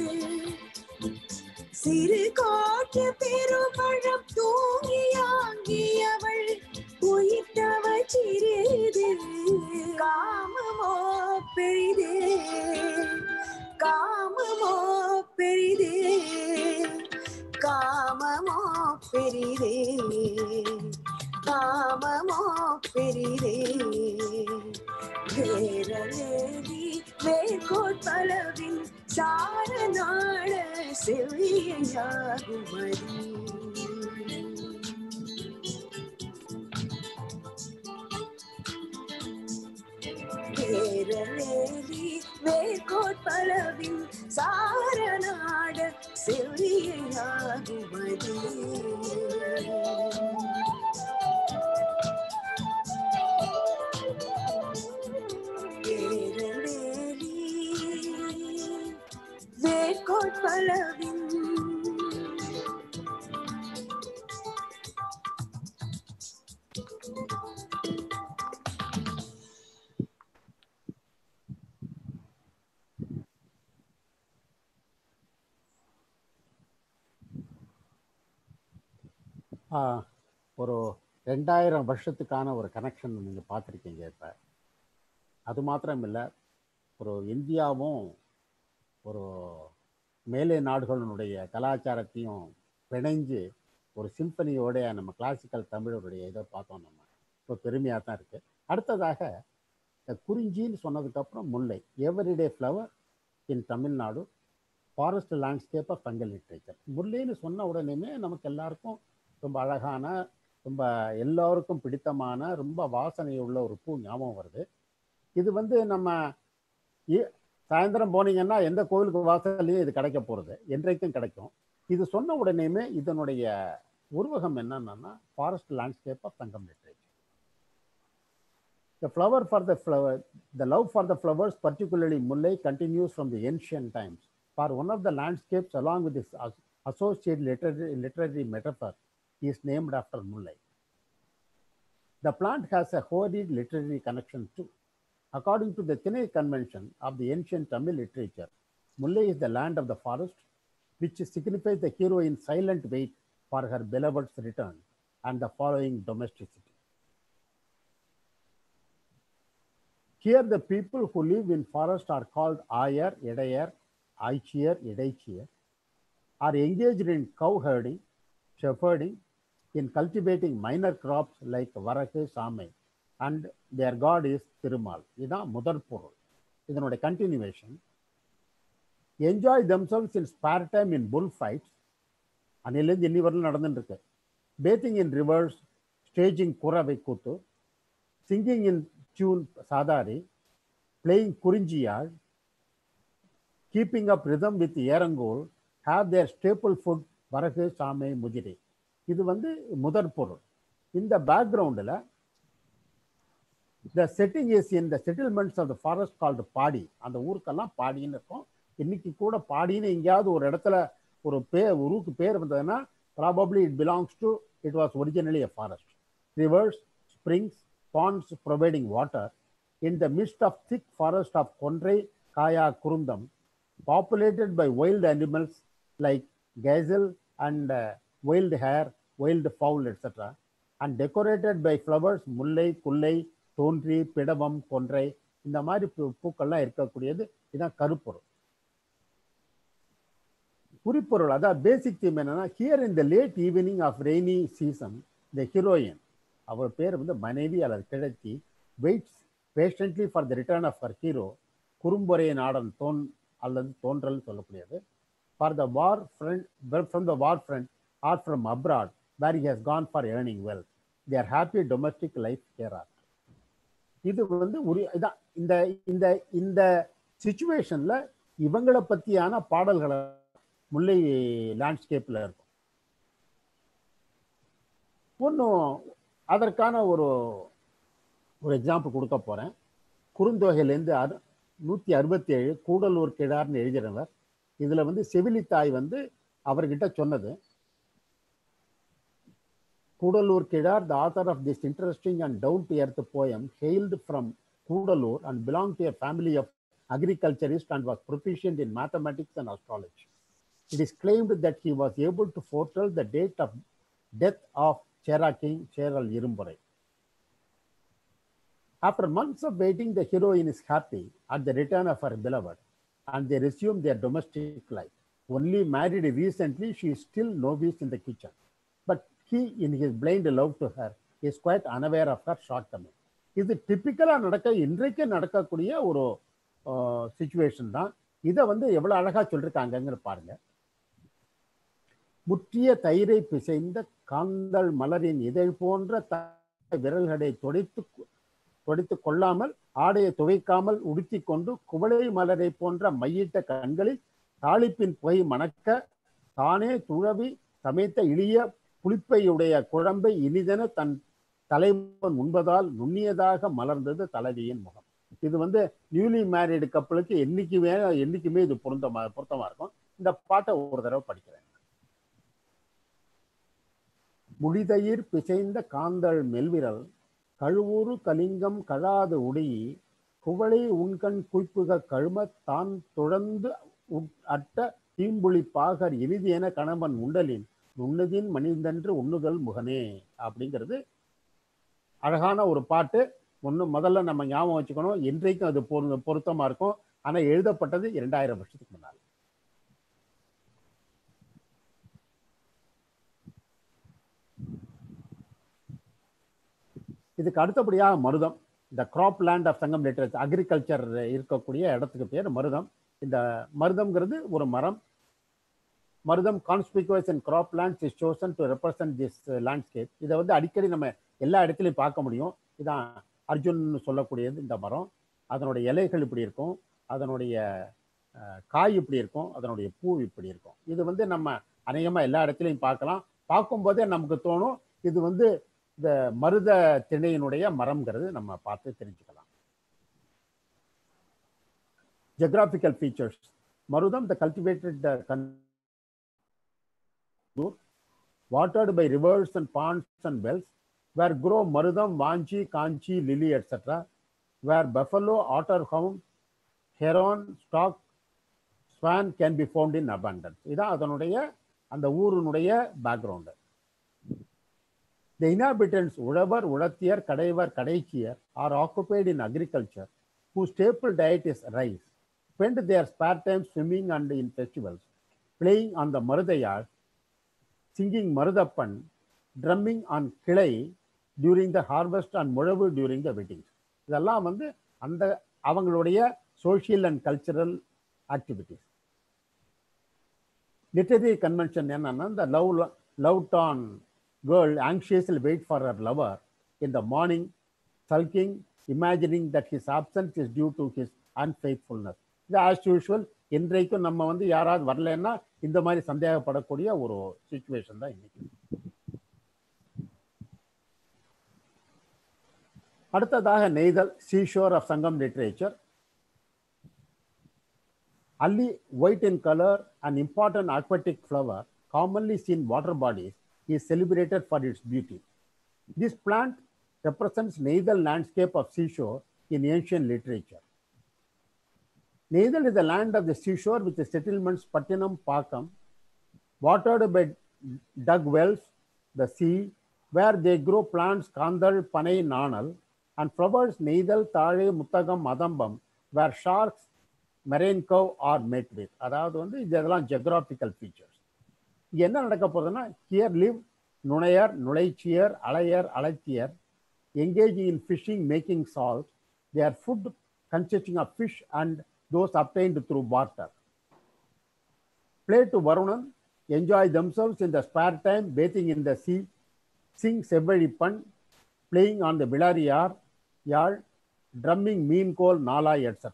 சிறு கோட்டு பெருபழம் தூங்கியாங்கியவள் உயிர் தவச்சிறுது காமமோ பெரிதே காமமோ பெரிதே காமமோ பெரிதே காமமோ பெரிதே வேரவேலி வேர்கோட்பலவின் சார நாட செவ்வியாகுமதி வேரவேலி வேர்கோட்பலவின் சார நாட செவ்வியாகுமதி வேரவேலி வேர்கோட்பலவின் ஆ, ஒரு ரெண்டாயிரம் வருஷத்துக்கான ஒரு கனெக்ஷன் நீங்கள் பார்த்துருக்கீங்க இப்போ அது மாத்திரம் இல்லை ஒரு இந்தியாவும் ஒரு மேலே நாடுகளினுடைய கலாச்சாரத்தையும் பிணைஞ்சு ஒரு சிம்பனியோட நம்ம கிளாசிக்கல் தமிழருடைய இதை பார்த்தோம் நம்ம இப்போ பெருமையாக தான் இருக்குது அடுத்ததாக இந்த குறிஞ்சின்னு சொன்னதுக்கப்புறம் Mullai everyday flower in Tamil Nadu forest landscape of ஃபங்கல் லிட்ரேச்சர் முல்லைன்னு சொன்ன உடனேமே நமக்கு எல்லாருக்கும் ரொம்ப அழகான ரொம்ப எல்லோருக்கும் பிடித்தமான ரொம்ப வாசனை உள்ள ஒரு பூ ஞாபகம் வருது இது வந்து நம்ம இ- சாயந்தரம் போனீங்கன்னா எந்த கோவிலுக்கு வாசல்லையும் இது கிடைக்க போகிறது என்றைக்கும் கிடைக்கும் இது சொன்ன உடனேமே இதனுடைய உருவகம் என்னன்னா ஃபாரஸ்ட் லேண்ட்ஸ்கேப் ஆஃப் தங்கம் literature The flower for the flower, the love for the flowers, particularly Mullai, continues from the ancient times. For one of the landscapes, along with its as- associated literary, literary metaphor, is named after Mullai. The plant has a horrid literary connection too. According to the Tinai convention of the ancient Tamil literature, Mullai is the land of the forest, which signifies the heroine's silent wait for her beloved's return and the following domesticity. Here, the people who live in forest are called Ayar, Edayar, Aichir, Edaichir, are engaged in cow herding, shepherding, in cultivating minor crops like Varake, Samai, and their god is Tirumal. இதுதான் முதற் பொருள் இதனுடைய continuation enjoy themselves in spare time in bull fights அன்னிலேருந்து இன்னி வரலும் நடந்துட்டு இருக்கு bathing in reverse staging Kuravai Koothu singing in tune Sadari playing Kurinjiyazh keeping up rhythm with ஏரங்கோல் have their staple food varagu samai முஜிரி இது வந்து முதற் பொருள் இந்த பேக்ரவுண்டில் the setting is in the settlements of the forest called Padi அந்த ஊருக்கெல்லாம் பாடின்னு இருக்கும் இன்னைக்கு கூட பாடின்னு எங்கேயாவது ஒரு இடத்துல ஒரு பேர் ஊருக்கு பேர் வந்ததுன்னா probably it belongs to it was originally a forest rivers springs ponds providing water in the mist of thick forest of konrai kaya குருந்தம் populated by wild animals like gazelle and uh, wild hare, wild fowl, etc., and decorated by flowers முல்லை குல்லை தோன்றி பிடவம் கொன்றை இந்த மாதிரி பூ பூக்கள்லாம் இருக்கக்கூடியது இதான் கருப்பொருள் குறிப்பொருள் அதான் பேசிக் தீம் என்னன்னா here in the late evening of rainy season the heroine அவர் பேர் வந்து மனைவி அல்லது கிழத்தி waits patiently for the return of her hero குறும்பொறைய நாடன் தோன் அல்லது தோன்றல் சொல்லக்கூடியது for the war front from the war front or from abroad where he has gone for earning well they are happy domestic life care are இது வந்து ஒரு இதான் இந்த இந்த இந்த சுச்சுவேஷன்ல இவங்களை பத்தியான பாடல்களை முல்லை லேண்ட்ஸ்கேப்ல இருக்கும் ஒன்றும் அதற்கான ஒரு ஒரு எக்ஸாம்பிள் கொடுக்க போறேன் குறுந்தொகையிலேருந்து அறு நூற்றி அறுபத்தி ஏழு கூடலூர் கிடார்னு எழுதிறவர் இதுல வந்து செவிலித்தாய் வந்து அவர்கிட்ட சொன்னது கூடலூர் கிடார் the author of this interesting and down to earth poem hailed from Koodalur and belong to a family of agriculturist and was proficient in mathematics and astrology. It is claimed that he was able to foretell the date of death of Chera King Cheral Irumburai. After months of waiting, the heroine is happy at the return of her beloved and they resume their domestic life. Only married recently, she is still novice in the kitchen. But he, in his blind love to her, is quite unaware of her shortcoming. இது டிப்பிக்கலாக நடக்க இன்றைக்கு நடக்கக்கூடிய ஒரு situation தான் இதை வந்து எவ்வளோ அழகா சொல்லிருக்காங்கங்கிற பாருங்க முற்றிய தயிரை பிசைந்த காந்தல் மலரின் இதழ் போன்ற த விரல்களை தொடைத்து தொடைத்து கொள்ளாமல் ஆடையை துவைக்காமல் உடுத்தி கொண்டு குவளை மலரை போன்ற மையிட்ட கண்களில் தாளிப்பின் புகை மணக்க தானே துழவி சமைத்த இளிய புளிப்பையுடைய குழம்பை இனிதென தன் தலைவன் உண்பதால் நுண்ணியதாக மலர்ந்தது தலைவியின் முகம் இது வந்து நியூலி மேரிடு கப்பலுக்கு என்னைக்குமே என்னைக்குமே இது பொருந்தமா பொருத்தமா இருக்கும் இந்த பாட்டை ஒரு தடவை படிக்கிறேன் முடிதயிர் பிசைந்த காந்தள் மெல்விரல் கழுவூறு கலிங்கம் கழாது உடி குவளை உண்கண் குய்ப்புக கழும தான் தொடர்ந்து அட்ட தீம்புளி பாகர் இனிது என கணவன் உண்டலின் நுண்ணுதின் மனிதன்று உண்ணுதல் முகனே அப்படிங்கிறது அழகான ஒரு பாட்டு ஒன்று முதல்ல நம்ம ஞாபகம் வச்சுக்கணும் இன்றைக்கும் அது பொரு பொருத்தமா இருக்கும் ஆனா எழுதப்பட்டது இரண்டாயிரம் வருஷத்துக்கு முன்னால் இதுக்கு அடுத்தபடியாக மருதம் இந்த crop land of Sangam literature agriculture இருக்கக்கூடிய இடத்துக்கு பேர் மருதம் இந்த மருதம்ங்கிறது ஒரு மரம் Marutham conspicuous and crop lands is chosen to represent this landscape இதை வந்து அடிக்கடி நம்ம எல்லா இடத்துலையும் பார்க்க முடியும் இதான் அர்ஜுன் சொல்லக்கூடியது இந்த மரம் அதனுடைய இலைகள் இப்படி இருக்கும் அதனுடைய காய் இப்படி இருக்கும் அதனுடைய பூ இப்படி இருக்கும் இது வந்து நம்ம அநேகமாக எல்லா இடத்துலையும் பார்க்கலாம் பார்க்கும்போதே நமக்கு தோணும் இது வந்து இந்த மருத திணையினுடைய மரம்ங்கிறது நம்ம பார்த்து தெரிஞ்சுக்கலாம் geographical features Marutham the cultivated watered by rivers and ponds and wells, where grow marudam, vanchi, kanchi, lily, etc., where buffalo, otter hound, heron, stock, swan can be found in abundance. இதான் அதனுடைய அந்த ஊரினுடைய பேக்ரவுண்டு The inhabitants, உழவர், உழத்தியர், கடைவர், கடைச்சியர், are occupied in agriculture, whose staple diet is rice, spend their spare time swimming and in festivals, playing on the Marudayar, singing Marudappan, drumming on Kilai during the harvest and Mulavu during the weddings. இதெல்லாம் வந்து அந்த அவங்களுடைய social and cultural activities literary convention என்னன்னா இந்த love lovelorn girl anxiously wait for her lover in the morning sulking imagining that his absence is due to his unfaithfulness இது as usual இன்றைக்கும் நம்ம வந்து யாராவது வரலன்னா இந்த மாதிரி சந்தேகப்படக்கூடிய ஒரு சுச்சுவேஷன் தான் இன்னைக்கு அடுத்ததாக Neithal seashore of Sangam literature alli white in colour and important aquatic flower commonly seen water bodies is celebrated for its beauty. This plant represents Neithal landscape of seashore in ancient literature. Neithal is the land of the seashore with the settlements Pattinam, Pakam, watered by dug wells, the sea, where they grow plants Kandal, Panay, Nanal, and flowers Neithal, Tare, Muttagam, Madambam, where sharks, marine cow are met with. அதாவது வந்து இதெல்லாம் geographical features. இங்க என்ன நடக்க போகுதுன்னா here live Nulaiyar Nulaichiyar Alaiyar Alathiyar engaging in fishing, making salt. Their food consisting of fish and those obtained through barter. Play to Varunan, enjoy themselves in the spare time, bathing in the sea, sing Sevaripan, playing on the Bilariar, yard, drumming mean coal, nalai, etc.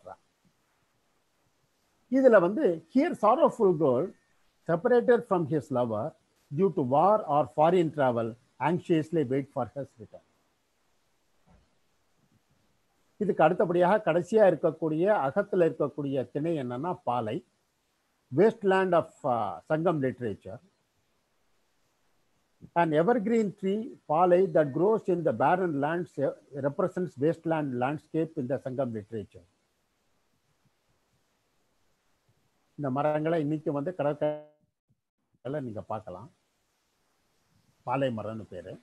இதுல வந்து here sorrowful girl separated from his lover due to war or foreign travel anxiously wait for his return இதுக்கு அடுத்தபடியாக கடைசியா இருக்கக்கூடிய அகத்துல இருக்கக்கூடிய திணை என்னன்னா Palai waste land of Sangam literature An evergreen tree, palai, that grows in the barren lands uh, represents wasteland landscape in the Sangam literature. இந்த மரங்களை இன்னைக்கு வந்து கடற்கரை நீங்க பார்க்கலாம் பாலை மரம்னு பேரு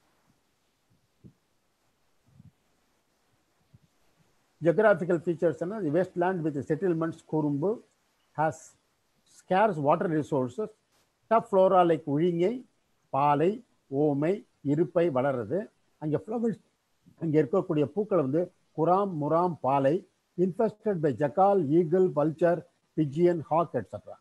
geographical features and the wasteland with the settlements Kurumbu has scarce water resources tough flora like உழிங்கை பாலை ஓமை இருப்பை வளருது அங்கே ஃப்ளவர்ஸ் அங்கே இருக்கக்கூடிய பூக்கள் வந்து குராம் முராம் Palai infested by jackal eagle vulture pigeon hawk etcetera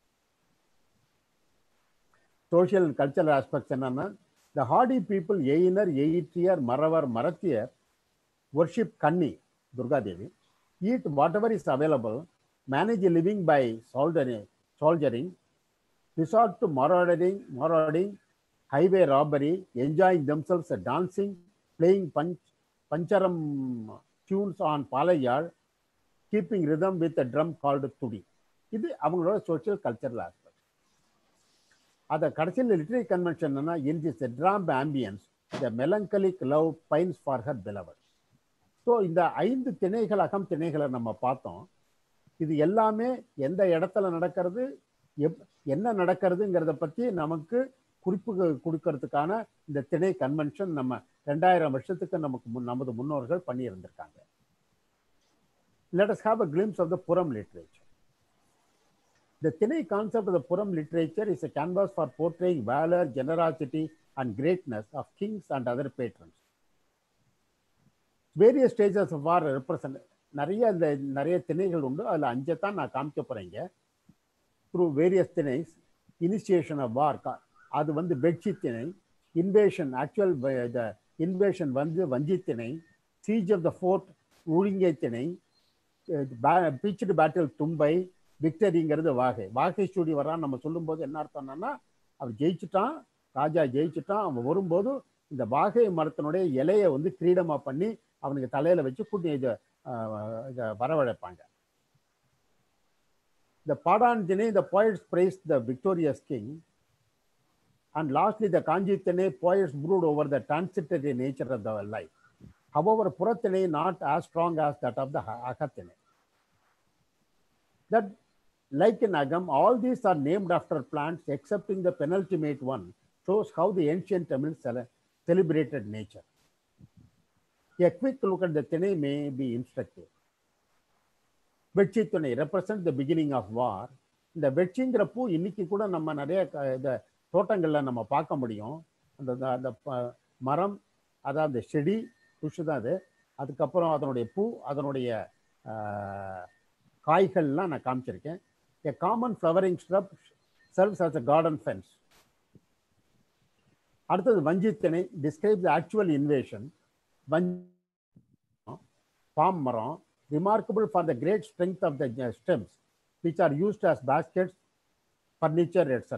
social and cultural aspects என்னன்னா த ஹார்டி பீப்புள் எயினர் எயிற்றியர் மறவர் Marathiyar worship Kanni Durgadevi eat whatever is available manage living by soldering soldiering resort to marauding, marauding, highway robbery, enjoying themselves dancing, playing punch, pancharam tunes on palayar, keeping rhythm with a drum called துடி இது அவங்களோட social cultural aspect அதை கடைசியில் literary convention என்னன்னா in this tramp ambience the melancholic love pines for her lover so இந்த ஐந்து திணைகள் அகம் திணைகளை நம்ம பார்த்தோம் இது எல்லாமே எந்த இடத்துல நடக்கிறது எப் என்ன நடக்கிறதுங்கிறத பற்றி நமக்கு குறிப்பு கொடுக்கறதுக்கான இந்த திணை கன்வென்ஷன் நம்ம ரெண்டாயிரம் வருஷத்துக்கு நமக்கு முன் நமது முன்னோர்கள் பண்ணி இருந்திருக்காங்க let us have a glimpse of the Puram literature. The Tinai concept of the Puram literature is a canvas for portraying valor, generosity, and greatness of kings and other patrons. Various stages of war represent நிறைய இந்த நிறைய திணைகள் உண்டு அதில் அஞ்சை தான் நான் காமிக்க போறேங்க த்ரூ வேரியஸ் திணைஸ் இனிஷியேஷன் ஆஃப் வார் அது வந்து பெட்ஷி திணை இன்வேஷன் ஆக்சுவல் இன்வேஷன் வந்து வஞ்சி திணை சீஜ் ஆஃப் த ஃபோர்ட் ஊழிங்கை திணை பீச்டு பேட்டில் தும்பை விக்டரிங்கிறது வாகை வாகை ஸ்டூடி வரான்னு நம்ம சொல்லும்போது என்ன அர்த்தம்னா அவர் ஜெயிச்சுட்டான் ராஜா ஜெயிச்சுட்டான் அவன் வரும்போது இந்த வாகை மரத்தினுடைய இலையை வந்து கிரீடமா பண்ணி அவனுக்கு தலையில வச்சு கூட்டி இதை ஆஹ், இதை வரவழைப்பாங்க The Padantine, the poets praised the victorious king. And lastly, the Kanjitane poets brood over the transitory nature of the life. However, Puratine not as strong as that of the Akatine. That, like in Agam, all these are named after plants, excepting the penultimate one, shows how the ancient Tamils cele- celebrated nature. A quick look at the Tene may be instructive. Vetchi துணை represent the beginning of war இந்த வெட்சிங்கிற பூ இன்னைக்கு கூட நம்ம நிறைய க- இந்த தோட்டங்கள்ல நம்ம பார்க்க முடியும் அந்த அந்த- அந்த ப- மரம் அதாவது அந்த செடி புஷு தான் அது அதுக்கப்புறம் அதனுடைய பூ அதனுடைய ஆஹ், காய்கள்லாம் நான் காமிச்சிருக்கேன் a common flowering shrub serves as a garden fence அடுத்தது வஞ்சித்திணை describe the actual invasion vanji palm மரம் remarkable for the great strength of the uh, stems, which are used as baskets, furniture, etc.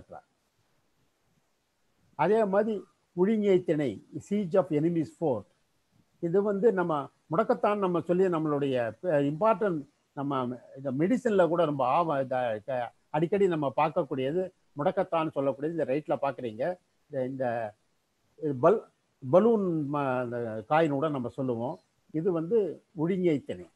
அதே மாதிரி உழிஞை திணை சீஜ் ஆஃப் எனிமீஸ் ஃபோர்ட் இது வந்து நம்ம முடக்கத்தான் நம்ம சொல்லி நம்மளுடைய இம்பார்ட்டன்ட் நம்ம இந்த மெடிசனில் கூட ரொம்ப ஆவ இத- க- அடிக்கடி நம்ம பார்க்கக்கூடியது முடக்கத்தான் சொல்லக்கூடியது இந்த ரைட்டில் பார்க்குறீங்க இந்த இந்த இது பல் பலூன் காயின் கூட நம்ம சொல்லுவோம் இது வந்து உழிஞை திணை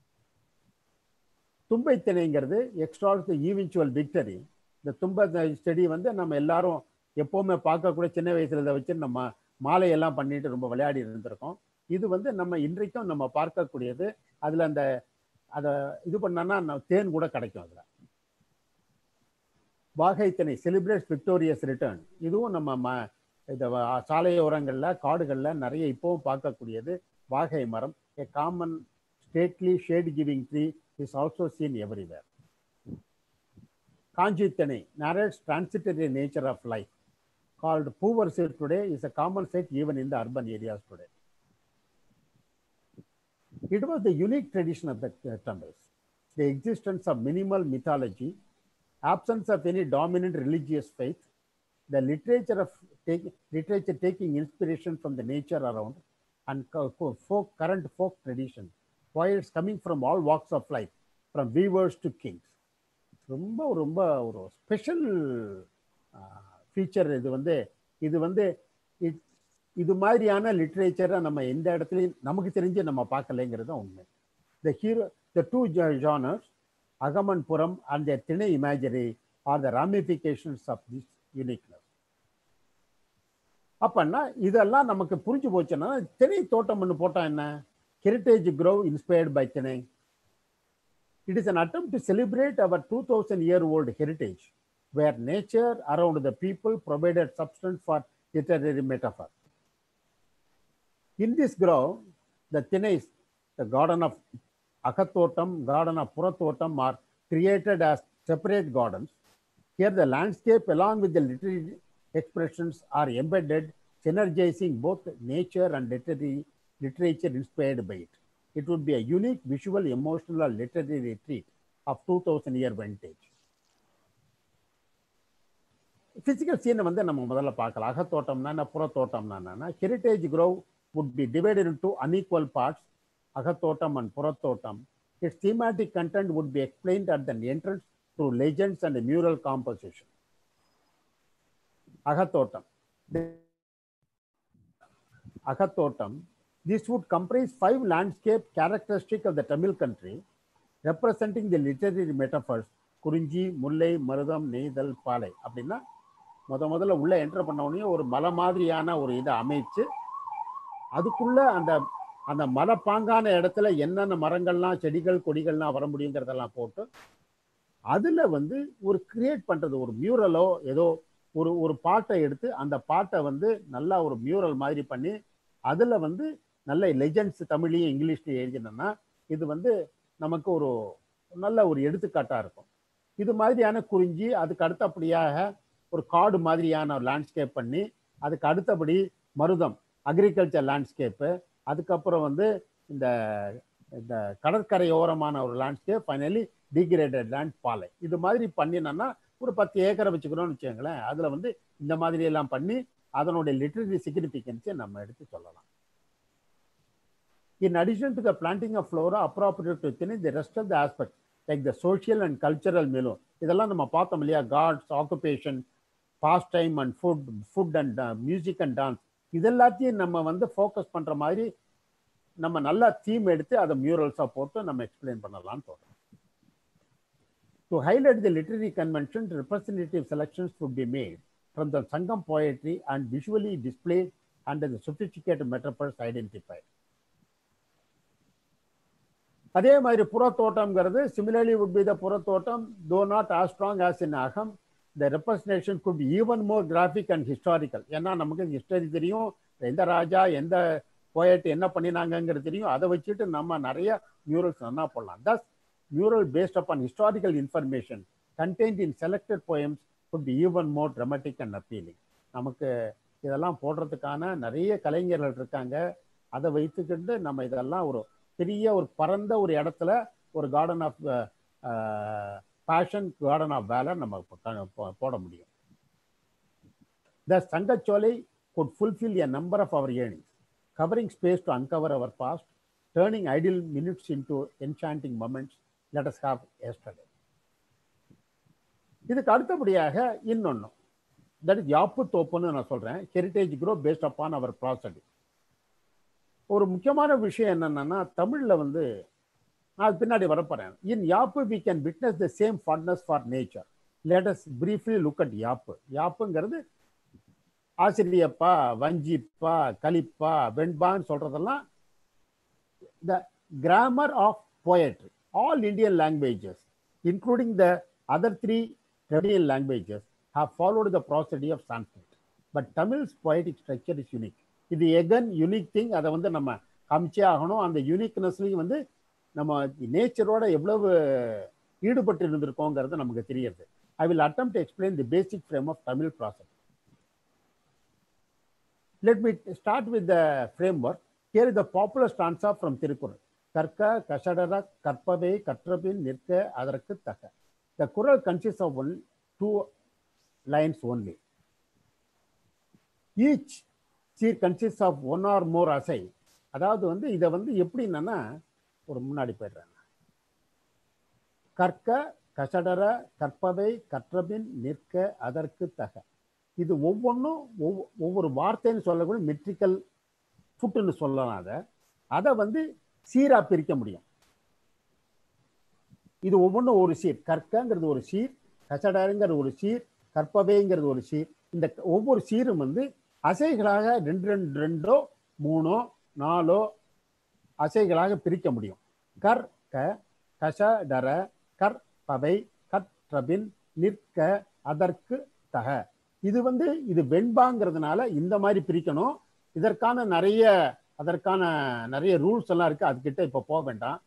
தும்பை திணைங்கிறது எக்ஸ்ட்ரால்ஸ் ஈவிச்சுவல் விக்டரி இந்த தும்பை செடி வந்து நம்ம எல்லாரும் எப்போவுமே பார்க்கக்கூடிய சின்ன வயசுல இதை வச்சு நம்ம மாலையெல்லாம் பண்ணிட்டு ரொம்ப விளையாடி இருந்திருக்கோம் இது வந்து நம்ம இன்றைக்கும் நம்ம பார்க்கக்கூடியது அதில் அந்த அதை இது பண்ணோன்னா நம்ம தேன் கூட கிடைக்கும் அதில் வாகை திணை செலிப்ரேட்ஸ் விக்டோரியஸ் ரிட்டர்ன் இதுவும் நம்ம ம இந்த வ- சாலையோரங்களில் காடுகளில் நிறைய இப்போவும் பார்க்கக்கூடியது வாகை மரம் a common stately shade giving tree is also seen everywhere. Kanjitane narrates transitory nature of life, called Puvarsil today, is a common sight even in the urban areas today. It was the unique tradition of the uh, Tamils, the existence of minimal mythology, absence of any dominant religious faith, the literature of take, literature taking inspiration from the nature around, and co- co- folk, current folk tradition poets coming from all walks of life, from weavers to kings. ரொம்ப ரொம்ப ஒரு special feature இது வந்து இது வந்து it- இது மாதிரியான லிட்ரேச்சரை நம்ம எந்த இடத்துலையும் நமக்கு தெரிஞ்சு நம்ம பார்க்கலைங்கிறது தான் உண்மை the hero the two genres Akam Puram and the thinai imagery are the ramifications of this uniqueness அப்பன்னா இதெல்லாம் நமக்கு புரிஞ்சு போச்சுன்னா திணை தோட்டம்னு போட்டா என்ன heritage grow inspired by Chennai. It is an attempt to celebrate our 2000 year old heritage, where nature around the people provided substance for literary metaphor. In this grove, the Chennais, the garden of Akatotam, garden of Puratotam are created as separate gardens. Here, the landscape along with the literary expressions are embedded, synergizing both nature and literary literature inspired by it. It would be a unique visual, emotional, or literary retreat of 2000 year vintage. Physical சீனை வந்து நம்ம முதல்ல பார்க்கலாம் அகத்தோட்டம்னா என்ன புறத்தோட்டம்னா என்னன்னா heritage grove would be divided into unequal parts Agathottam and Purathottam its thematic content would be explained at the entrance through legends and mural composition Agathottam Agathottam this would comprise five landscape characteristic of the Tamil country, representing the literary metaphors குறிஞ்சி முல்லை மருதம் நெய்தல் பாலை அப்படின்னா முத முதல்ல உள்ள enter பண்ண உடனே ஒரு மலை மாதிரியான ஒரு இதை அமைச்சு அதுக்குள்ள அந்த அந்த மலைப்பாங்கான இடத்துல என்னென்ன மரங்கள்லாம் செடிகள் கொடிகள்லாம் வர முடியுங்கிறதெல்லாம் போட்டு அதுல வந்து ஒரு கிரியேட் பண்றது ஒரு மியூரலோ ஏதோ ஒரு ஒரு பாட்டை எடுத்து அந்த பாட்டை வந்து நல்லா ஒரு மியூரல் மாதிரி பண்ணி அதுல வந்து நல்ல லெஜண்ட்ஸ் தமிழ்லையும் இங்கிலீஷ்லையும் எழுதினோம்னா இது வந்து நமக்கு ஒரு நல்ல ஒரு எடுத்துக்காட்டா இருக்கும் இது மாதிரியான குறிஞ்சி அதுக்கு அடுத்தபடியாக ஒரு காடு மாதிரியான ஒரு லேண்ட்ஸ்கேப் பண்ணி அதுக்கு அடுத்தபடி மருதம் அக்ரிகல்ச்சர் லேண்ட்ஸ்கேப்பு அதுக்கப்புறம் வந்து இந்த இந்த கடற்கரையோரமான ஒரு லேண்ட்ஸ்கேப் ஃபைனலி டிகிரேட்டட் லேண்ட் பாலை இது மாதிரி பண்ணினோம்னா ஒரு பத்து ஏக்கரை வச்சுக்கிறோம்னு வச்சுக்கோங்களேன் அதில் வந்து இந்த மாதிரி எல்லாம் பண்ணி அதனுடைய லிட்டரரி சிக்னிஃபிகன்ஸை நம்ம எடுத்து சொல்லலாம் in addition to the planting of flora appropriate to them the rest of the aspect like the social and cultural milieu இதெல்லாம் நம்ம பார்த்தோம் இல்லையா gods occupation pastime and food food and music and dance இதெல்லாத்தையும் நம்ம வந்து focus பண்ணுற மாதிரி நம்ம நல்லா தீம் எடுத்து அதை மியூரல்ஸாக போட்டு நம்ம எக்ஸ்பிளைன் பண்ணலாம்னு தோணும் To highlight the literary convention, representative selections would be made from the Sangam poetry and visually displayed under the sophisticated metaphors identified. அதே மாதிரி புறத்தோட்டம்ங்கிறது similarly would be the Purathottam though not as strong as in அகம் the representation could be even more graphic and historical ஏன்னா நமக்கு history தெரியும் எந்த ராஜா எந்த poet என்ன பண்ணினாங்கங்கிறது தெரியும் அதை வச்சுட்டு நம்ம நிறைய மியூரல்ஸ் நல்லா போடலாம் thus mural based upon historical information contained in selected poems could be even more dramatic and appealing நமக்கு இதெல்லாம் போடுறதுக்கான நிறைய கலைஞர்கள் இருக்காங்க அதை வைத்துக்கிட்டு நம்ம இதெல்லாம் ஒரு பெரிய ஒரு பரந்த ஒரு இடத்துல ஒரு garden of passion garden of valour நம்ம போ- போ- போட முடியும் த சங்கச்சோலை could fulfill a number of our yearnings, covering space to uncover our past, turning idle minutes into enchanting moments let us have yesterday. இதுக்கு அடுத்தபடியாக இன்னொன்று தட் இஸ் யாப்பு தோப்புன்னு நான் சொல்றேன் heritage grove based upon our prosody ஒரு முக்கியமான விஷயம் என்னன்னா தமிழ்ல வந்து நான் அது பின்னாடி வரப்போறேன் in Yaappu we can witness the same fondness for nature let's briefly look at Yaappu யாப்புங்கிறது ஆசிரியப்பா வஞ்சிப்பா கலிப்பா வெண்பான்னு சொல்றதெல்லாம் the grammar of poetry all Indian languages, including the other three Dravidian languages, have followed the prosody of Sanskrit. But Tamil's poetic structure is unique. இது எகன் unique thing அதை வந்து நம்ம காமிச்சே ஆகணும் அந்த யூனிக்னஸ்லையும் வந்து நம்ம நேச்சரோட எவ்வளவு ஈடுபட்டு இருந்திருக்கோங்கிறது நமக்கு தெரியுது I will attempt to explain the basic frame of Tamil process. Let me start with the framework. Here is the popular stanza from Tirukkural. கற்க கஷடர கற்பவை கற்றபின் நிற்க அதற்கு தக the kural consist of one two lines only each seer consist of one or more asai அதாவது வந்து இதை வந்து எப்படின்னா ஒரு முன்னாடி போயிடுறேன் கற்க கஷடர கற்பவை கற்றபின் நிற்க அதற்கு தக இது ஒவ்வொன்றும் ஒவ்வொ- ஒவ்வொரு வார்த்தைன்னு சொல்லக்கூடிய மெட்ரிக்கல் ஃபுட்டுன்னு சொல்லலாம் அதை அதை வந்து சீரா பிரிக்க முடியும் இது ஒவ்வொன்றும் ஒரு சீர் கற்கங்கிறது ஒரு சீர் கசடருங்கிறது ஒரு சீர் கற்பவேங்கிறது ஒரு சீர் இந்த ஒவ்வொரு சீரும் வந்து அசைகளாக ரெண்டு ரெண்டு ரெண்டோ மூணோ நாலோ அசைகளாக பிரிக்க முடியும் கர் க கசடர கற்பவை கற்றபின் நிற்க அதற்கு தக இது வந்து இது வெண்பாங்கிறதுனால இந்த மாதிரி பிரிக்கணும் இதற்கான நிறைய அதற்கான நிறைய ரூல்ஸ் எல்லாம் இருக்கு அதுக்கிட்ட இப்ப போக வேண்டாம்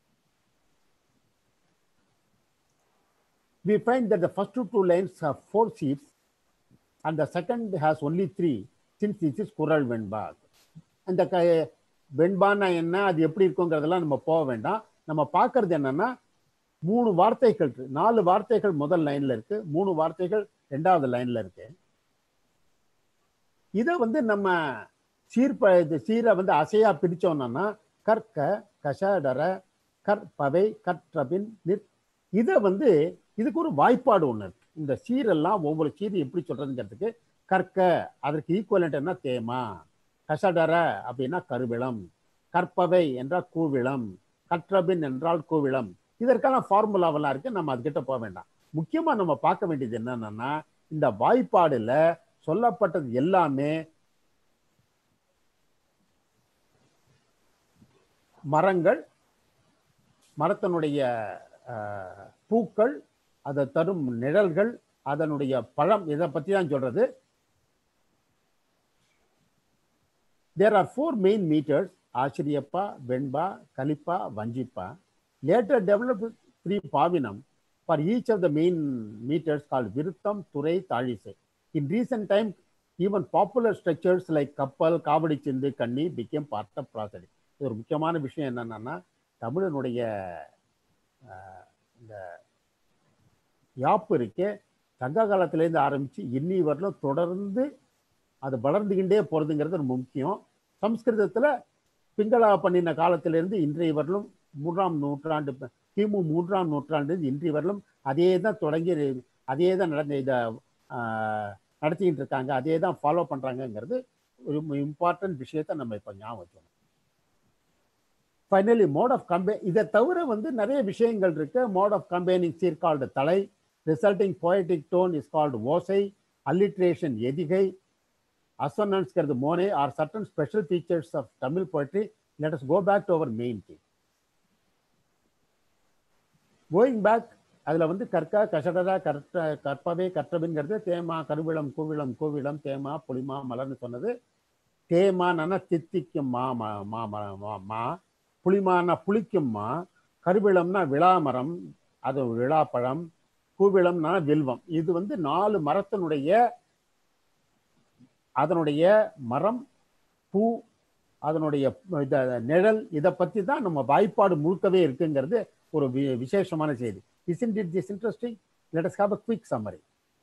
we find that the first two lines have four seats and the second has only three since this is குரல் வெண்பா அந்த க வெண்பான்னா என்ன அது எப்படி இருக்குங்கிறதெல்லாம் நம்ம போக வேண்டாம் நம்ம பார்க்கறது என்னன்னா மூணு வார்த்தைகள் இருக்கு நாலு வார்த்தைகள் முதல் லைன்ல இருக்கு மூணு வார்த்தைகள் ரெண்டாவது லைன்ல இருக்கு இதை வந்து நம்ம சீர்ப இது சீரை வந்து அசையா பிரிச்சோம்னா கற்க கஷடர கற்பவை கற்றபின் நிற் இதை வந்து இதுக்கு ஒரு வாய்ப்பாடு ஒன்று இருக்கு இந்த சீரெல்லாம் ஒவ்வொரு சீர் எப்படி சொல்றதுங்கிறதுக்கு கற்க அதற்கு ஈக்குவலண்ட் என்ன தேமா கஷடர அப்படின்னா கருவிளம் கற்பவை என்றால் கூவிளம் கற்றபின் என்றால் கூவிளம் இதற்கான ஃபார்முலாவெல்லாம் இருக்கு நம்ம அதுக்கிட்ட போக வேண்டாம் முக்கியமா நம்ம பார்க்க வேண்டியது என்னன்னா இந்த வாய்ப்பாடுல சொல்லப்பட்டது எல்லாமே மரங்கள் மரத்தினுடைய அஹ், பூக்கள் அதை தரும் நிழல்கள் அதனுடைய பழம் இதை பத்தி தான் சொல்றது there are four main metres Asiriyappa Venba Kalippa Vanjippa later develop three paavinam for each of the main metres call viruttham thurai thazhisai in recent time even popular structures like Kappal Kavadi சிந்து கண்ணி பிகேம் பார்ட் ஆஃப் ப்ராசடி இது ஒரு முக்கியமான விஷயம் என்னன்னா தமிழனுடைய அஹ், இந்த யாப்பு இருக்கே சங்க காலத்திலேருந்து ஆரம்பிச்சு இன்னி வரலும் தொடர்ந்து அது வளர்ந்துகிட்டே போறதுங்கிறது ரொம்ப முக்கியம் சம்ஸ்கிருதத்துல பிங்களா பண்ணின காலத்திலிருந்து இன்றைய வரலும் மூன்றாம் நூற்றாண்டு கிமு மூன்றாம் நூற்றாண்டு இன்றைய வரலும் அதே தான் தொடங்கி அதே தான் நடந்த இதை நடத்திக்கிட்டு இருக்காங்க அதே தான் ஃபாலோ பண்றாங்கங்கிறது ஒரு இம்பார்ட்டன்ட் விஷயத்த நம்ம இப்போ ஞாபகம் வச்சோம் ஃபைனலி மோட் ஆஃப் கம்பே இதை தவிர வந்து நிறைய விஷயங்கள் இருக்கு mode of combining seer called thalai resulting poetic tone is called osai alliteration ethugai அசோனன்ஸ்கிறது monai are certain special features of Tamil poetry let us go back to our main thing going back அதில் வந்து கற்கா கசடரா கற்ற கற்பவே கற்றபின்ங்கிறது தேமா கருவிளம் கூவிளம் கூவிளம் தேமா புளிமா மலர்னு சொன்னது தேமானா தித்திக்கும் மா மா மா மா- மா மா புளிமானா புளிக்கும் மா கருவிளம்னா விளாமரம் அது விழாப்பழம் கூவிளம்னா வில்வம் இது வந்து நாலு மரத்தினுடைய அதனுடைய மரம் பூ அதனுடைய இத நிழல் இதை பற்றி தான் நம்ம வாய்ப்பாடு முழுக்கவே இருக்குங்கிறது ஒரு வி- விசேஷமான செய்தி isn't it this interesting let us have a quick summary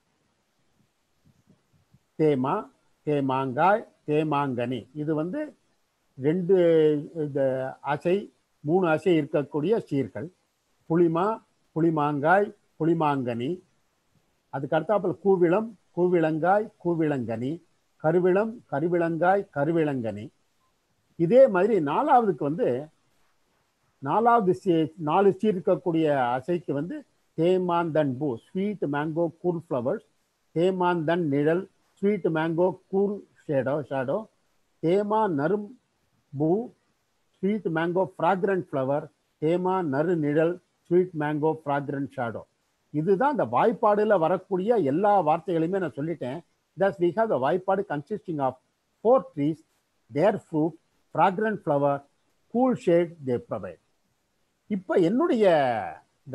தேமா தேமாங்காய் தேமாங்கனி இது வந்து ரெண்டு இந்த அசை மூணு அசை இருக்கக்கூடிய சீர்கள் புளிமா புளிமாங்காய் புளிமாங்கனி அதுக்கு அடுத்தாப்புல கூவிளம் கூவிளங்காய் கூவிளங்கனி கருவிளம் கருவிளங்காய் கருவிளங்கனி இதே மாதிரி நாலாவதுக்கு வந்து நாலாவது சீ- நாலு சீர் இருக்கக்கூடிய அசைக்கு வந்து தேமாந்தன் பூ ஸ்வீட் மேங்கோ கூல் ஃப்ளவர்ஸ் தேமாந்தன் நிழல் sweet mango cool shadow shadow தேமா நரும் பூ ஸ்வீட் மேங்கோ ஃப்ராக்ரண்ட் ஃப்ளவர் தேமா நறு நிழல் ஸ்வீட் மேங்கோ ஃப்ராக்ரண்ட் ஷேடோ இதுதான் இந்த வாய்ப்பாடுல வரக்கூடிய எல்லா வார்த்தைகளையுமே நான் சொல்லிட்டேன் thus we have the வாய்ப்பாடு consisting of four trees their fruit fragrant flower cool shade they provide இப்ப என்னுடைய இந்த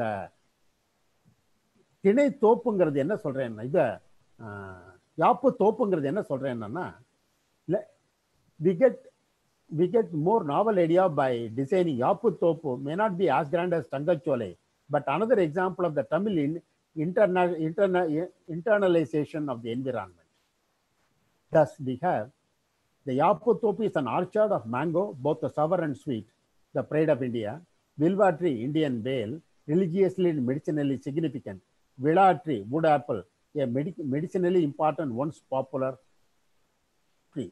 திணை தோப்புங்கிறது என்ன சொல்றேன்னா இத ஆஹ், யாப்பு தோப்புங்கிறது என்ன சொல்றேன்னா we get we get more novel idea by designing Yaappu Thoppu may not be as grand as Thangacholai but another example of the Tamil in interna interna internalization of the environment. Thus, we have the Yaputopi is an orchard of mango, both the sour and sweet, the pride of India. Vilva tree, Indian vale, religiously and medicinally significant. Villa tree, wood apple, a medic- medicinally important, once popular tree.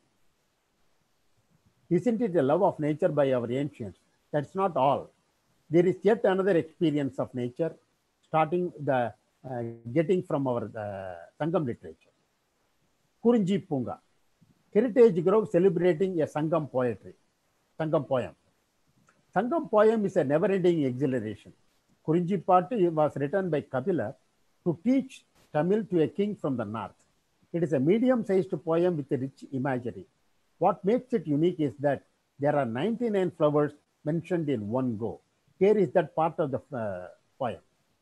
Isn't it a love of nature by our ancients? That's not all. There is yet another experience of nature, starting the uh, getting from our uh, Sangam literature. Kurinji Punga, Heritage Grove celebrating a Sangam poetry, Sangam poem. Sangam poem is a never-ending exhilaration. Kurinji Patti was written by Kapila to teach Tamil to a king from the north. It is a medium-sized poem with a rich imagery. What makes it unique is that there are 99 flowers mentioned in one go. Here is that part of the uh, poem.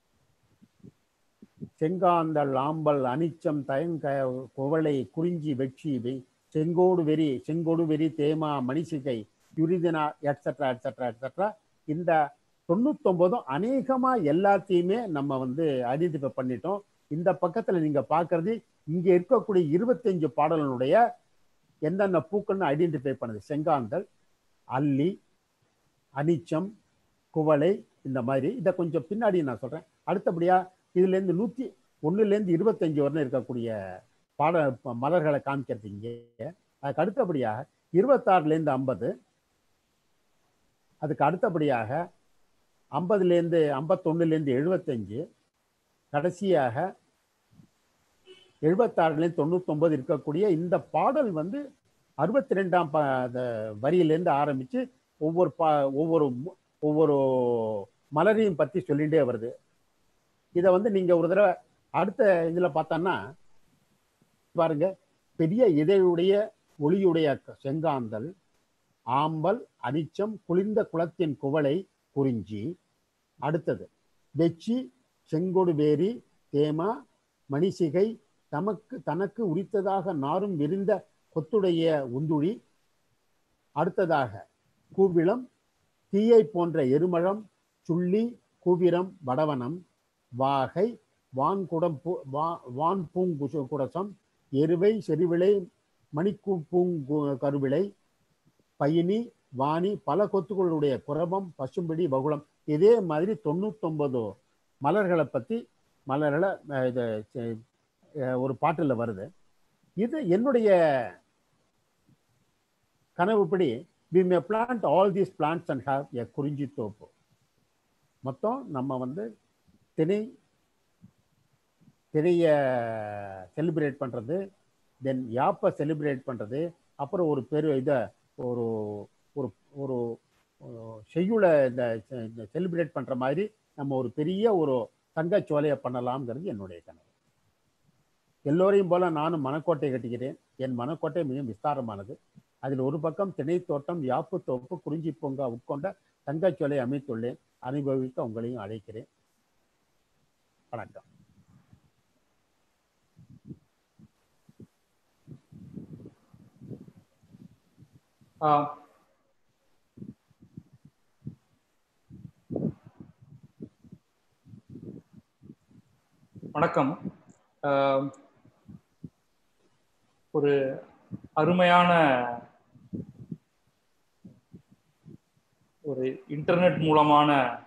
செங்காந்தள் ஆம்பல் அனிச்சம் தயங்க குவளை குறிஞ்சி வெட்சி வெ- செங்கோடு வெறி செங்கோடு வெறி தேமா மணிசிகை யுரிதினா எட்ஸட்ரா எட்ஸட்ரா எட்ஸட்ரா இந்த தொண்ணூத்தொன்பதும் அநேகமா எல்லாத்தையுமே நம்ம வந்து ஐடென்டிஃபை பண்ணிட்டோம் இந்த பக்கத்துல நீங்க பார்க்கிறது இங்க இருக்கக்கூடிய இருபத்தஞ்சு பாடல்களுடைய என்னென்ன பூக்கள்னு ஐடென்டிஃபை பண்ணுது செங்காந்தல் அல்லி அனிச்சம் குவளை இந்த மாதிரி இதை கொஞ்சம் பின்னாடி நான் சொல்றேன் அடுத்தபடியா இதுல இருந்து நூத்தி ஒண்ணுல இருந்து இருபத்தஞ்சு வரணும் இருக்கக்கூடிய பாட ப- மலர்களை காமிக்கிறது இங்கே அதுக்கு அடுத்தபடியாக இருபத்தாறுல இருந்து ஐம்பது அதுக்கு அடுத்தபடியாக ஐம்பதுல இருந்து ஐம்பத்தொன்னுல இருந்து எழுபத்தஞ்சு கடைசியாக எழுபத்தாறுல இருந்து தொண்ணூத்தொன்பது இருக்கக்கூடிய இந்த பாடல் வந்து அறுபத்தி ரெண்டாம் ப அந்த வரியிலேருந்து ஆரம்பிச்சு ஒவ்வொரு பா ஒவ்வொரு மு- ஒவ்வொரு மலரையும் பத்தி சொல்லிட்டே வருது இதை வந்து நீங்க ஒரு தடவை அடுத்த இதுல பார்த்தோன்னா பாருங்க பெரிய இதழுடைய ஒளியுடைய க- செங்காந்தல் ஆம்பல் அனிச்சம் குளிர்ந்த குளத்தின் குவளை குறிஞ்சி அடுத்தது வெச்சி செங்கொடு வேரி தேமா மணிசிகை தமக்கு தனக்கு உரித்ததாக நாரும் விரிந்த கொத்துடைய உந்துழி அடுத்ததாக கூவிளம் தீயை போன்ற எருமழம் சுள்ளி கூவிரம் வடவனம் வாகை வான்குடம் பூ- வா- வான் பூங்குசு குடசம் எருவை செறிவிளை மணிக்கூ பூங்கு கருவிளை பயனி வாணி பல கொத்துகளுடைய குரபம் பசும்படி பகுளம் இதே மாதிரி தொண்ணூத்தொன்பது மலர்களை பற்றி மலர்களை அஹ், இது அஹ், ஒரு பாட்டில் வருது இது என்னுடைய கனவுப்படி we may plant all these plants and have a Kurinji Thoppu மொத்தம் நம்ம வந்து திணை திணைய செலிப்ரேட் பண்ணுறது தென் யாப்பை செலிப்ரேட் பண்ணுறது அப்புறம் ஒரு பெரு இதை ஒரு ஒரு ஒரு செய்யுளை இந்த செலிப்ரேட் பண்ணுற மாதிரி நம்ம ஒரு பெரிய ஒரு தங்கச்சோலையை பண்ணலாம்ங்கிறது என்னுடைய கனவு எல்லோரையும் போல நானும் மனக்கோட்டை கட்டுகிறேன் என் மனக்கோட்டை மிக விஸ்தாரமானது அதில் ஒரு பக்கம் திணை தோட்டம் யாப்பு தோப்பு குறிஞ்சி பூங்கா உட்கொண்ட தங்கச்சோலை அமைத்துள்ளேன் அனுபவிக்க உங்களையும் அழைக்கிறேன் வணக்கம் ஆஹ் வணக்கம் ஆஹ் ஒரு அருமையான ஒரு இன்டர்நெட் மூலமான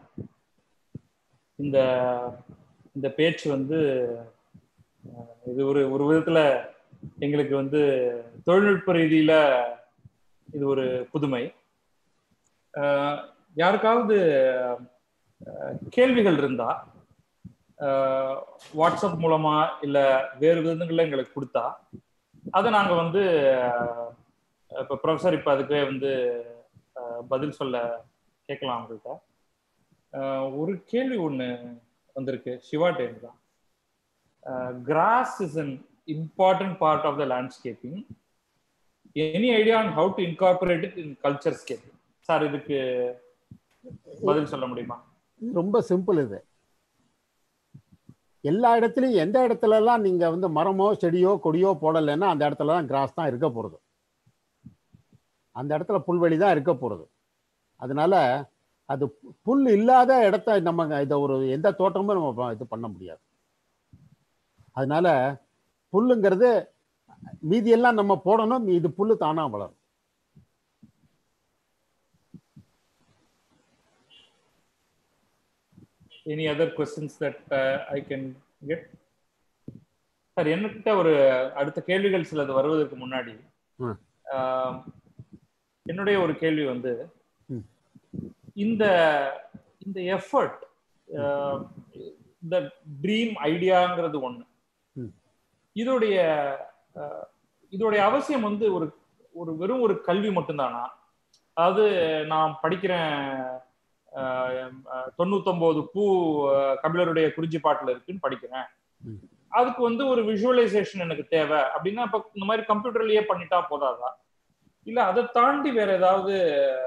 இந்த இந்த பேச்சு வந்து ஆஹ் இது ஒரு ஒரு விதத்துல எங்களுக்கு வந்து தொழில்நுட்ப ரீதியில இது ஒரு புதுமை ஆஹ் யாருக்காவது ஆஹ் கேள்விகள் இருந்தா ஆஹ் வாட்ஸ்அப் மூலமா இல்ல வேறு விதங்கள்ல எங்களுக்கு கொடுத்தா அதை நாங்க வந்து ஆஹ் இப்ப ப்ரொஃபஸர் இப்ப அதுக்கே வந்து ஆஹ் பதில் சொல்ல கேட்கலாம் உங்கள்கிட்ட ஆஹ் ஒரு கேள்வி ஒண்ணு வந்திருக்கு சிவா டேம் தான் grass is an important part of the landscaping any idea on how to incorporate it in culture scape sir இதுக்கு பதில் சொல்ல முடியுமா இது ரொம்ப சிம்பிள் இது எல்லா இடத்துலையும் எந்த இடத்துலலாம் நீங்கள் வந்து மரமோ செடியோ கொடியோ போடலைன்னா அந்த இடத்துல தான் கிராஸ் தான் இருக்க போகிறது அந்த இடத்துல புல்வெளி தான் இருக்க போகிறது அதனால அது புல் இல்லாத இடத்த நம்ம இதை ஒரு எந்த தோட்டமும் நம்ம ப- இது பண்ண முடியாது அதனால புல்லுங்கிறது மீதியெல்லாம் நம்ம போடணும் இது புல்லு தானா வளரும் any other questions that I can get sir என்கிட்ட ஒரு அடுத்த கேள்விகள் சிலது வருவதற்கு முன்னாடி ம். ஆஹ், என்னுடைய ஒரு கேள்வி வந்து ம். இந்த இந்த எஃபர்ட் இந்த ட்ரீம் ஐடியாங்கிறது ஒண்ணு ம். இதோடைய இதோடைய ஆஹ், இதோடைய அவசியம் வந்து ஒரு ஒரு வெறும் ஒரு கல்வி மட்டும்தானா அதாவது நான் படிக்கிறேன் ஆஹ், ஆஹ், தொண்ணூத்தொன்பது பூ ஆஹ், கபிலருடைய குறிஞ்சி பாட்டுல இருக்குன்னு படிக்கிறேன் ம். அதுக்கு வந்து ஒரு விஷுவலைசேஷன் எனக்கு தேவை அப்படின்னா இப்ப இந்த மாதிரி கம்ப்யூட்டர்லயே பண்ணிட்டா போதாதா இல்ல அதை தாண்டி வேற ஏதாவது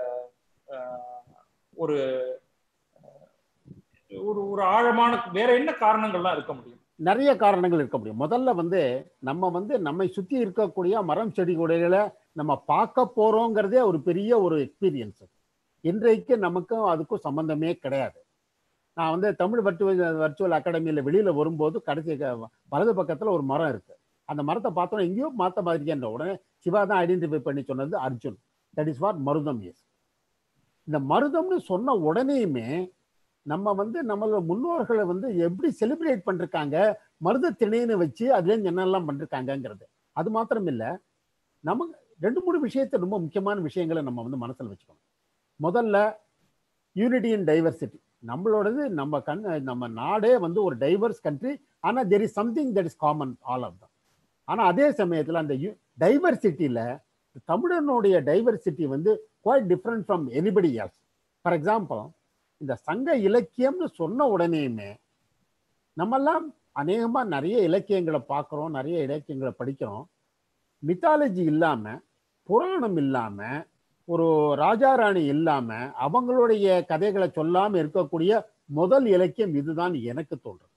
ஆஹ், ஒரு ஆஹ், ஒரு ஒரு ஆழமான வேற என்ன காரணங்கள்லாம் இருக்க முடியும் நிறைய காரணங்கள் இருக்க முடியும் முதல்ல வந்து நம்ம வந்து நம்மை சுற்றி இருக்கக்கூடிய மரம் செடி கொடிகளை நம்ம பார்க்க போறோங்கிறதே ஒரு பெரிய ஒரு எக்ஸ்பீரியன்ஸ் இன்றைக்கு நமக்கும் அதுக்கும் சம்பந்தமே கிடையாது நான் வந்து தமிழ் வர்ச்சுவல் வர்ச்சுவல் அகாடமியில் வெளியில வரும்போது கடைசி க- வலது பக்கத்துல ஒரு மரம் இருக்கு அந்த மரத்தை பார்த்தோன்னா எங்கேயோ மாத்த மாதிரியான உடனே சிவா தான் ஐடென்டிஃபை பண்ணி சொன்னது Arjun that is what Marutham is இந்த மருதம்னு சொன்ன உடனேயுமே நம்ம வந்து நம்மளோட முன்னோர்களை வந்து எப்படி செலிப்ரேட் பண்ணிருக்காங்க மருத திணைன்னு வச்சு அதுலேருந்து என்னெல்லாம் பண்ணிருக்காங்கங்கிறது அது மாத்திரம் இல்லை நமக்கு ரெண்டு மூணு விஷயத்தை ரொம்ப முக்கியமான விஷயங்களை நம்ம வந்து மனசில் வச்சுக்கணும் முதல்ல யூனிட்டி இன் டைவர்சிட்டி நம்மளோடது நம்ம கண் நம்ம நாடே வந்து ஒரு டைவர்ஸ் கண்ட்ரி ஆனால் there is something that is common all of them ஆனால் அதே சமயத்தில் அந்த டைவர்சிட்டியில் தமிழனுடைய டைவர்சிட்டி வந்து quite different from anybody else for example இந்த சங்க இலக்கியம்னு சொன்ன உடனேயுமே நம்மெல்லாம் அநேகமா நிறைய இலக்கியங்களை பார்க்குறோம் நிறைய இலக்கியங்களை படிக்கிறோம் மித்தாலஜி இல்லாம புராணம் இல்லாம ஒரு ராஜா ராணி இல்லாம அவங்களுடைய கதைகளை சொல்லாம இருக்கக்கூடிய முதல் இலக்கியம் இதுதான் எனக்கு தோன்றும்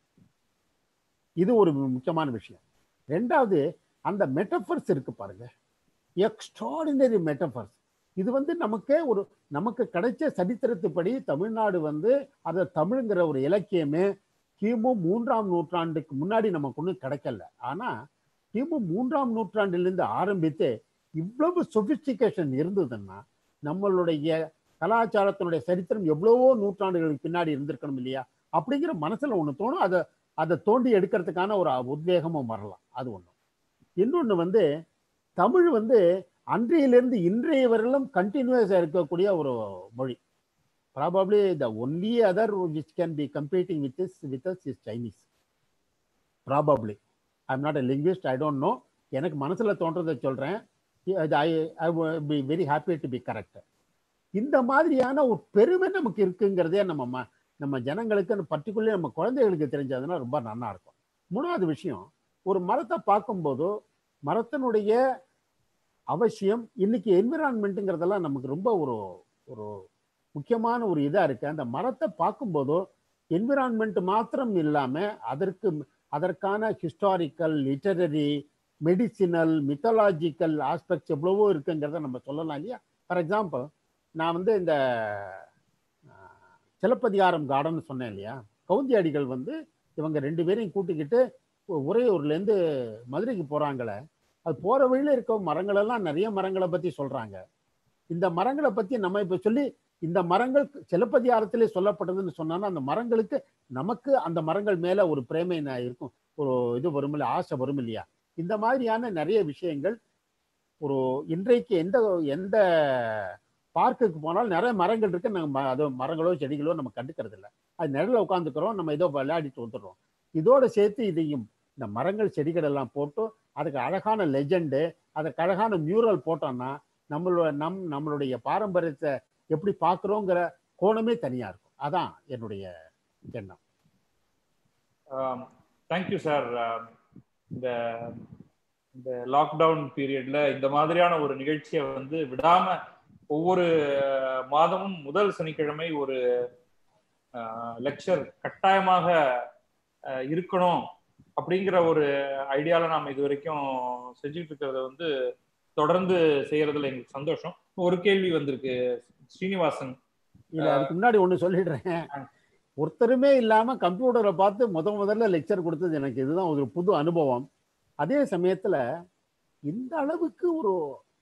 இது ஒரு முக்கியமான விஷயம் ரெண்டாவது அந்த மெட்டஃபர்ஸ் இருக்கு பாருங்க எக்ஸ்ட்ராடினரி மெட்டஃபர்ஸ் இது வந்து நமக்கே ஒரு நமக்கு கிடைச்ச சரித்திரத்துப்படி தமிழ்நாடு வந்து அதை தமிழுங்கிற ஒரு இலக்கியமே கிமு மூன்றாம் நூற்றாண்டுக்கு முன்னாடி நமக்கு ஒன்றும் கிடைக்கல ஆனா கிமு மூன்றாம் நூற்றாண்டிலிருந்து ஆரம்பித்து இவ்வளவு சொபிஸ்டிகேஷன் இருந்ததுன்னா நம்மளுடைய கலாச்சாரத்தினுடைய சரித்திரம் எவ்வளவோ நூற்றாண்டுகளுக்கு பின்னாடி இருந்திருக்கணும் இல்லையா அப்படிங்கிற மனசுல ஒண்ணு தோணும் அதை அதை தோண்டி எடுக்கிறதுக்கான ஒரு உத்வேகமும் வரலாம் அது ஒண்ணு இன்னொன்னு வந்து தமிழ் வந்து அன்றையிலிருந்து இன்றைய வரையிலும் கண்டினியூஸா இருக்கக்கூடிய ஒரு மொழி probably the only other which can be competing with is with us is Chinese probably I am not a linguist I don't know எனக்கு மனசுல தோன்றதை சொல்றேன் I I be very happy to be correct இந்த மாதிரியான ஒரு பெருமை நமக்கு இருக்குங்கிறதே நம்ம ம- நம்ம ஜனங்களுக்கு பர்டிகுலர் நம்ம குழந்தைகளுக்கு தெரிஞ்சதுன்னா ரொம்ப நல்லா இருக்கும் மூணாவது விஷயம் ஒரு மரத்தை பார்க்கும்போதோ மரத்தினுடைய அவசியம் இன்னைக்கு என்விரான்மெண்ட்டுங்கிறதெல்லாம் நமக்கு ரொம்ப ஒரு ஒரு முக்கியமான ஒரு இதா இருக்கு அந்த மரத்தை பார்க்கும்போதோ என்விரான்மெண்ட் மாத்திரம் இல்லாம அதற்கு அதற்கான historical literary medicinal mythological aspects எவ்வளவோ இருக்குங்கிறத நம்ம சொல்லலாம் இல்லையா ஃபார் எக்ஸாம்பிள் நான் வந்து இந்த அஹ், சிலப்பதிகாரம் கார்டன் சொன்னேன் இல்லையா கவுந்தி அடிகள் வந்து இவங்க ரெண்டு பேரையும் கூட்டிக்கிட்டு உ- உறையூர்லேருந்து மதுரைக்கு போகிறாங்களே அது போகிற வழியில் இருக்க மரங்கள் எல்லாம் நிறைய மரங்களை பற்றி சொல்கிறாங்க இந்த மரங்களை பற்றி நம்ம இப்போ சொல்லி இந்த மரங்கள் சிலப்பதிகாரத்திலே சொல்லப்பட்டதுன்னு சொன்னான்னா அந்த மரங்களுக்கு நமக்கு அந்த மரங்கள் மேலே ஒரு பிரேமை ந- இருக்கும் ஒரு இது வரும் இல்லையா ஆசை வரும் இல்லையா இந்த மாதிரியான நிறைய விஷயங்கள் ஒரு இன்றைக்கு எந்த எந்த பார்க்குக்கு போனாலும் நிறைய மரங்கள் இருக்கு நாங்கள் ம- அது மரங்களோ செடிகளோ நம்ம கண்டுக்கிறது இல்லை அது நிழல்ல உட்காந்துக்கிறோம் நம்ம ஏதோ விளையாடிட்டு வந்துடுறோம் இதோட சேர்த்து இதையும் இந்த மரங்கள் செடிகள் எல்லாம் போட்டு அதுக்கு அழகான லெஜெண்டு அதுக்கு அழகான மியூரல் போட்டோம்னா நம்மளோட நம் நம்மளுடைய பாரம்பரியத்தை எப்படி பார்க்குறோங்கிற கோணமே தனியா இருக்கும் அதான் என்னுடைய எண்ணம் தேங்க்யூ சார் இந்த இந்த லாக்டவுன் பீரியட்ல இந்த மாதிரியான ஒரு நிகழ்ச்சியை வந்து விடாம ஒவ்வொரு அஹ், மாதமும் முதல் சனிக்கிழமை ஒரு லெக்சர் கட்டாயமாக அஹ், இருக்கணும் அப்படிங்கிற ஒரு ஐடியால நாம இது வரைக்கும் செஞ்சுட்டு இருக்கிறத வந்து தொடர்ந்து செய்யறதுல எங்களுக்கு சந்தோஷம் ஒரு கேள்வி வந்திருக்கு ஸ்ரீனிவாசன் இல்ல அதுக்கு முன்னாடி ஒண்ணு சொல்லிடுறேன் ஒருத்தருமே இல்லாம கம்ப்யூட்டரை பார்த்து முத முதல்ல லெக்சர் கொடுத்தது எனக்கு இதுதான் ஒரு புது அனுபவம் அதே சமயத்துல இந்த அளவுக்கு ஒரு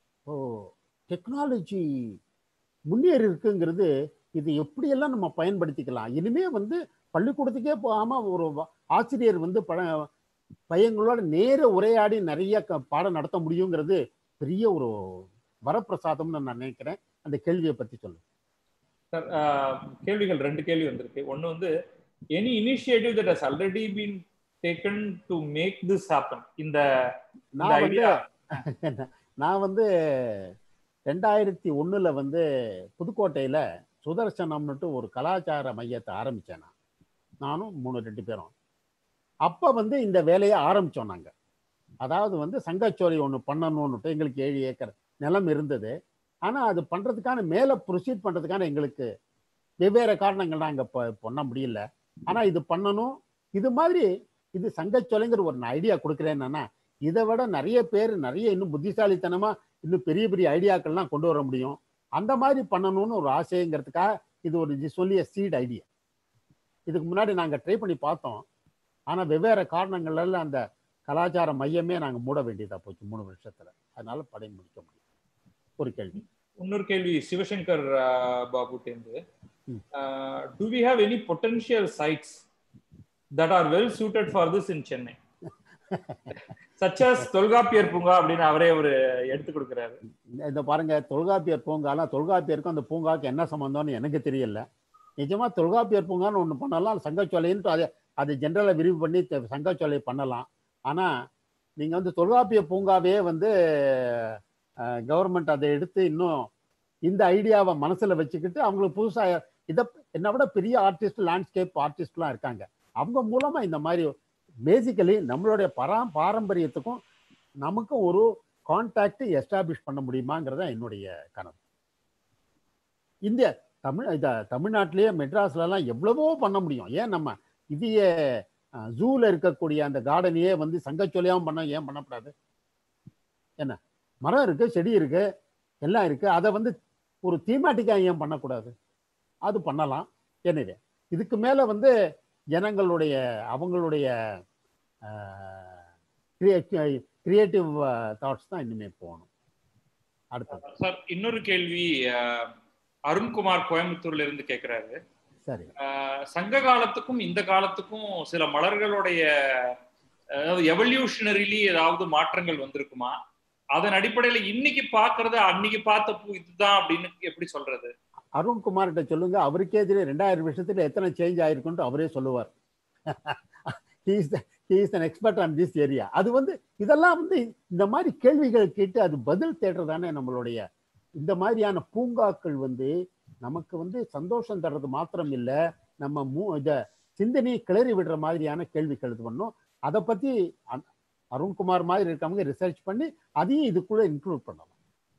டெக்னாலஜி முன்னேறி இருக்குங்கிறது இது எப்படியெல்லாம் நம்ம பயன்படுத்திக்கலாம் இனிமே வந்து பள்ளிக்கூடத்துக்கே போகாம ஒரு வ- ஆசிரியர் வந்து பழ பையங்களோட நேர உரையாடி நிறைய க- பாடம் நடத்த முடியுங்கிறது பெரிய ஒரு வரப்பிரசாதம்னு நான் நினைக்கிறேன் அந்த கேள்வியை பத்தி சொல்லு சார் கேள்விகள் ரெண்டு கேள்வி வந்திருக்கு ஒன்னு வந்து any initiative that has already been taken to make this happen இந்த நான் வந்து idea. நான் வந்து ரெண்டாயிரத்தி ஒண்ணுல வந்து புதுக்கோட்டையில சுதர்சனம்னுட்டு ஒரு கலாச்சார மையத்தை ஆரம்பிச்சேன் நான் நானும் மூணு ரெண்டு பேரும் அப்ப வந்து இந்த வேலையை ஆரம்பிச்சோம் நாங்க அதாவது வந்து சங்கச்சோலை ஒன்று பண்ணணும்னுட்டு எங்களுக்கு ஏழு ஏக்கர் நிலம் இருந்தது ஆனா அது பண்றதுக்கான மேல ப்ரொசீட் பண்றதுக்கான எங்களுக்கு வெவ்வேறு காரணங்கள் நாங்க ப- பண்ண முடியல ஆனா இது பண்ணணும் இது மாதிரி இது சங்கச்சோலைங்கிற ஒரு ஐடியா கொடுக்குறேன்னா இதை விட நிறைய பேர் நிறைய இன்னும் புத்திசாலித்தனமா இன்னும் பெரிய பெரிய ஐடியாக்கள்லாம் கொண்டு வர முடியும் அந்த மாதிரி பண்ணணும்னு ஒரு ஆசைங்கிறதுக்காக இது ஒரு இது சொல்லிய சீட் ஐடியா இதுக்கு முன்னாடி நாங்க ட்ரை பண்ணி பார்த்தோம் ஆனா வெவ்வேறு காரணங்களால அந்த கலாச்சார மையமே நாங்க மூட வேண்டியதா போச்சு மூணு வருஷத்துல அதனால படை முடிக்க முடியும் ஒரு கேள்வி இன்னொரு கேள்வி சிவசங்கர் பாபு டேந்து ம். Do we have any potential sites that are well suited for this in Chennai such as Tholkappiyar பூங்கா அப்படின்னு அவரே ஒரு எடுத்து கொடுக்குறாரு இந்த பாருங்க தொல்காப்பியர் பூங்காலாம் தொல்காப்பியருக்கும் அந்த பூங்காவுக்கு என்ன சம்பந்தம்னு எனக்கு தெரியல நிஜமா தொல்காப்பியர் பூங்கான்னு ஒன்று பண்ணலாம் சங்கச்சோலைன்ட்டு அதை அது ஜென்ரலாக விரிவு பண்ணி த- சங்கச்சோலை பண்ணலாம் ஆனால் நீங்கள் வந்து தொல்காப்பிய பூங்காவே வந்து கவர்மெண்ட் அதை எடுத்து இன்னும் இந்த ஐடியாவை மனசில் வச்சுக்கிட்டு அவங்களுக்கு புதுசாக இதை என்னை விட பெரிய ஆர்டிஸ்ட் லேண்ட்ஸ்கேப் ஆர்டிஸ்ட்லாம் இருக்காங்க அவங்க மூலமாக இந்த மாதிரி பேசிக்கலி நம்மளுடைய பரா பாரம்பரியத்துக்கும் நமக்கும் ஒரு கான்டாக்ட் எஸ்டாப்ளிஷ் பண்ண முடியுமாங்கிறத என்னுடைய கனவு இந்திய தமிழ் இத தமிழ்நாட்டிலேயே மெட்ராஸ்லலாம் எவ்வளவோ பண்ண முடியும் ஏன் நம்ம இதையே ஜூல இருக்கக்கூடிய அந்த கார்டனையே வந்து சங்கச்சொல்லியாவும் பண்ண ஏன் பண்ணக்கூடாது என்ன மரம் இருக்கு செடி இருக்கு எல்லாம் இருக்கு அதை வந்து ஒரு தீமாட்டிக்காக ஏன் பண்ணக்கூடாது அது பண்ணலாம் என்னது இதுக்கு மேல வந்து ஜனங்களுடைய அவங்களுடைய கிரியேட்டிவ் தாட்ஸ் தான் இனிமே போகணும் அடுத்தது சார் இன்னொரு கேள்வி அஹ், அருண்குமார் கோயம்புத்தூர்ல இருந்து கேக்குறாரு சரி அஹ், சங்க காலத்துக்கும் இந்த காலத்துக்கும் சில மலர்களுடைய அதாவது எவல்யூஷனரிலி ஏதாவது மாற்றங்கள் வந்திருக்குமா அதன் அடிப்படையில இன்னைக்கு பாக்குறது அன்னைக்கு பார்த்த பூ இதுதான் அப்படின்னு எப்படி சொல்றது அருண்குமார்கிட்ட சொல்லுங்க அவருக்கே தெரியும் ரெண்டாயிரம் வருஷத்துல எத்தனை சேஞ்ச் ஆயிருக்குன்ட்டு அவரே சொல்லுவார் is an expert on this area அது வந்து இதெல்லாம் வந்து இந்த மாதிரி கேள்விகள் கேட்டு அது பதில் தேடுறதானே நம்மளுடைய இந்த மாதிரியான பூங்காக்கள் வந்து நமக்கு வந்து சந்தோஷம் தர்றது மாத்திரம் இல்லை நம்ம மூ இத சிந்தனையை கிளறி விடுற மாதிரியான கேள்விகள் இது பண்ணோம் அதை பத்தி அ- அருண்குமார் மாதிரி இருக்கவங்க ரிசர்ச் பண்ணி அதையும் இதுக்குள்ள இன்க்ளூட் பண்ணலாம்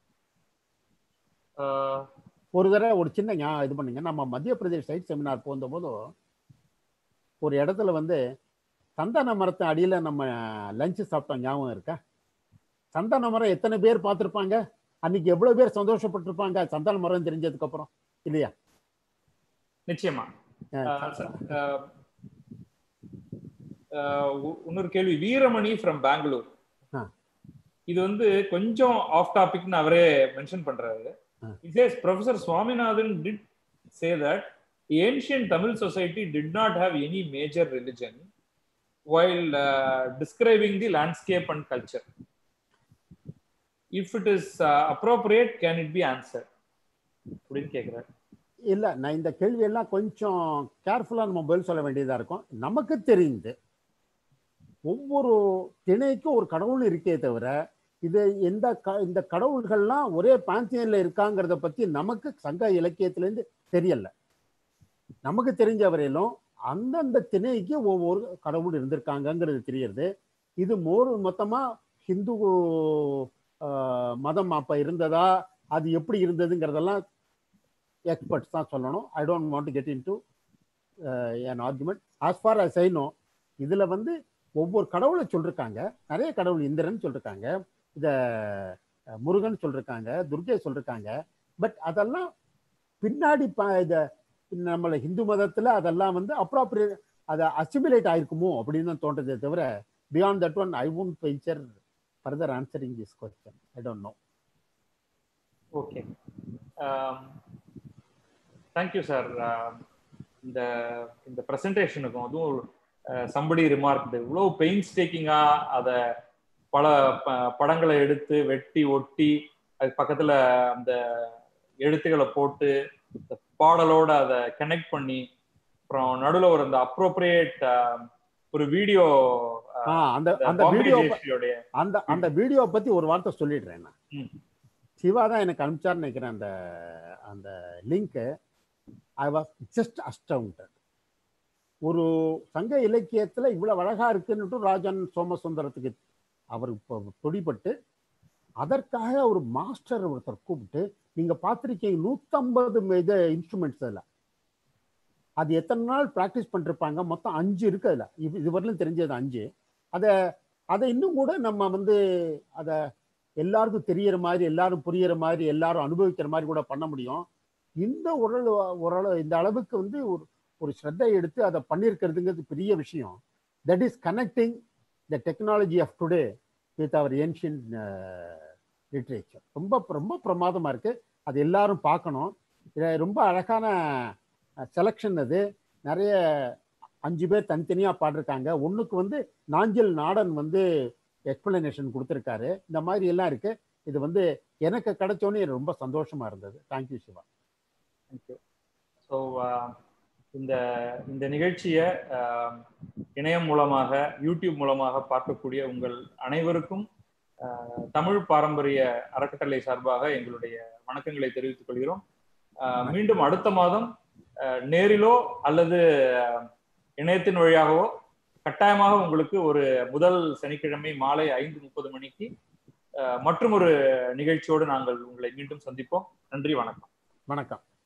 அஹ், ஒரு தடவை ஒரு சின்ன ஞா- இது பண்ணுங்க நம்ம மத்திய பிரதேஷ் சைட் செமினார் போந்த போது ஒரு இடத்துல வந்து சந்தன மரத்து அடியில நம்ம லஞ்சு சாப்பிட்டோம் ஞாபகம் இருக்கா சந்தன மரம் எத்தனை பேர் பார்த்திருப்பாங்க அன்னைக்கு எவ்வளவு பேர் சந்தோஷப்பட்டிருப்பாங்க சந்தன மரம் தெரிஞ்சதுக்கு அப்புறம் இல்லையா நிச்சயமா அஹ் அஹ், சார், அஹ், அஹ், உ- இன்னொரு கேள்வி வீரமணி ஃப்ரம் பெங்களூர் ஆ. இது வந்து கொஞ்சம் ஆஃப் டாபிக்னு அவரே மென்ஷன் பண்றாரு ஆ. இசேஸ் professor Swaminathan did say that ancient Tamil society did not have any major religion while uh, describing the landscape and culture. If it is uh, appropriate, can it be answered? அப்படின்னு கேட்கிறார் இல்ல நான் இந்த கேள்வி எல்லாம் கொஞ்சம் கேர்ஃபுல்லா நம்ம பதில் சொல்ல வேண்டியதா இருக்கும் நமக்கு தெரிந்து ஒவ்வொரு திணைக்கும் ஒரு கடவுள் இருக்கே தவிர இது எந்த க- இந்த கடவுள்கள்லாம் ஒரே பாந்தியன்ல இருக்காங்கிறத பத்தி நமக்கு சங்க இலக்கியத்திலேருந்து தெரியல நமக்கு தெரிஞ்ச வரையிலும் அந்தந்த திணைக்கு ஒவ்வொரு கடவுள் இருந்திருக்காங்கங்கிறது தெரியுது இது மோர் மொத்தமா ஹிந்து ஆஹ், மதம் அப்ப இருந்ததா அது எப்படி இருந்ததுங்கிறதெல்லாம் எக்ஸ்பர்ட்ஸ் தான் சொல்லணும் I don't want to get into an argument as far as I know இதுல வந்து ஒவ்வொரு கடவுளை சொல்லிருக்காங்க நிறைய கடவுள் இந்திரன் சொல்லிருக்காங்க இத அஹ், முருகன் சொல்லிருக்காங்க துர்கை சொல்லிருக்காங்க பட் அதெல்லாம் பின்னாடி ப- இத நம்மள ஹிந்து மதத்துல அதெல்லாம் வந்து அப்ராப்ரியேட் அதை அசிமிலேட் ஆயிருக்குமோ அப்படின்னு தான் தோன்றதே தவிர beyond that one I won't venture further answering this question I don't know okay thank you sir இந்த இந்த ப்ரெசன்டேஷனுக்கும் அதுவும் சம்படி ரிமார்க் இவ்வளோ பெயின்ஸ் டேக்கிங்கா அதை பல ப- படங்களை எடுத்து வெட்டி ஒட்டி அதுக்கு பக்கத்துல அந்த எழுத்துக்களை போட்டு இந்த பாடலோட அதை கனெக்ட் பண்ணி அப்புறம் நடுவில் ஒரு அந்த அப்ரோப்ரியேட் ஒரு வீடியோ ஆ அந்த அந்த வீடியோ அந்த அந்த வீடியோ பத்தி ஒரு வார்த்தை சொல்லிடுறேன் நான் ம். சிவா தான் எனக்கு அனுப்பிச்சார்னு நினைக்கிறேன் அந்த அந்த லிங்க்கு ஐ வாஸ் ஜஸ்ட் அஸ்டவுண்டட் ஒரு சங்க இலக்கியத்துல இவ்வளவு அழகா இருக்குன்னுட்டு ராஜன் சோமசுந்தரத்துக்கு அவர் இப்போ பிடிபட்டு அதற்காக ஒரு மாஸ்டர் ஒருத்தர் கூப்பிட்டு நீங்க பார்த்திருக்கீங்க நூத்தம்பது இது இன்ஸ்ட்ருமெண்ட்ஸ் அதில் அது எத்தனை நாள் ப்ராக்டிஸ் பண்ணிருப்பாங்க மொத்தம் அஞ்சு இருக்கு அதில் இது இதுவரையிலும் தெரிஞ்சது அஞ்சு அதை அதை இன்னும் கூட நம்ம வந்து அதை எல்லாருக்கும் தெரியற மாதிரி எல்லாரும் புரியற மாதிரி எல்லாரும் அனுபவிக்கிற மாதிரி கூட பண்ண முடியும் இந்த ஒரு ஓரளவு இந்த அளவுக்கு வந்து ஒரு ஒரு ஸ்ரத்தை எடுத்து அதை பண்ணியிருக்கிறதுங்கிறது பெரிய விஷயம் that is connecting the technology of today with our ancient literature ரொம்ப ரொம்ப பிரமாதமாக இருக்கு அது எல்லாரும் பார்க்கணும் இது ரொம்ப அழகான செலெக்ஷன் அது நிறைய அஞ்சு பேர் தனித்தனியாக பாடிருக்காங்க ஒன்றுக்கு வந்து நாஞ்சில் நாடன் வந்து எக்ஸ்பிளனேஷன் கொடுத்துருக்காரு இந்த மாதிரி எல்லாம் இருக்கு இது வந்து எனக்கு கிடைச்சோன்னே ரொம்ப சந்தோஷமா இருந்தது தேங்க்யூ சிவா தேங்க்யூ ஸோ இந்த இந்த நிகழ்ச்சியை ஆஹ், இணையம் மூலமாக யூடியூப் மூலமாக பார்க்கக்கூடிய உங்கள் அனைவருக்கும் ஆஹ், தமிழ் பாரம்பரிய அறக்கட்டளை சார்பாக எங்களுடைய வணக்கங்களை தெரிவித்துக் கொள்கிறோம் ஆஹ், மீண்டும் அடுத்த மாதம் ஆஹ், நேரிலோ அல்லது ஆஹ், இணையத்தின் வழியாகவோ கட்டாயமாக உங்களுக்கு ஒரு முதல் சனிக்கிழமை மாலை ஐந்து முப்பது மணிக்கு மற்றும் ஒரு நிகழ்ச்சியோடு நாங்கள் உங்களை மீண்டும் சந்திப்போம் நன்றி வணக்கம் வணக்கம்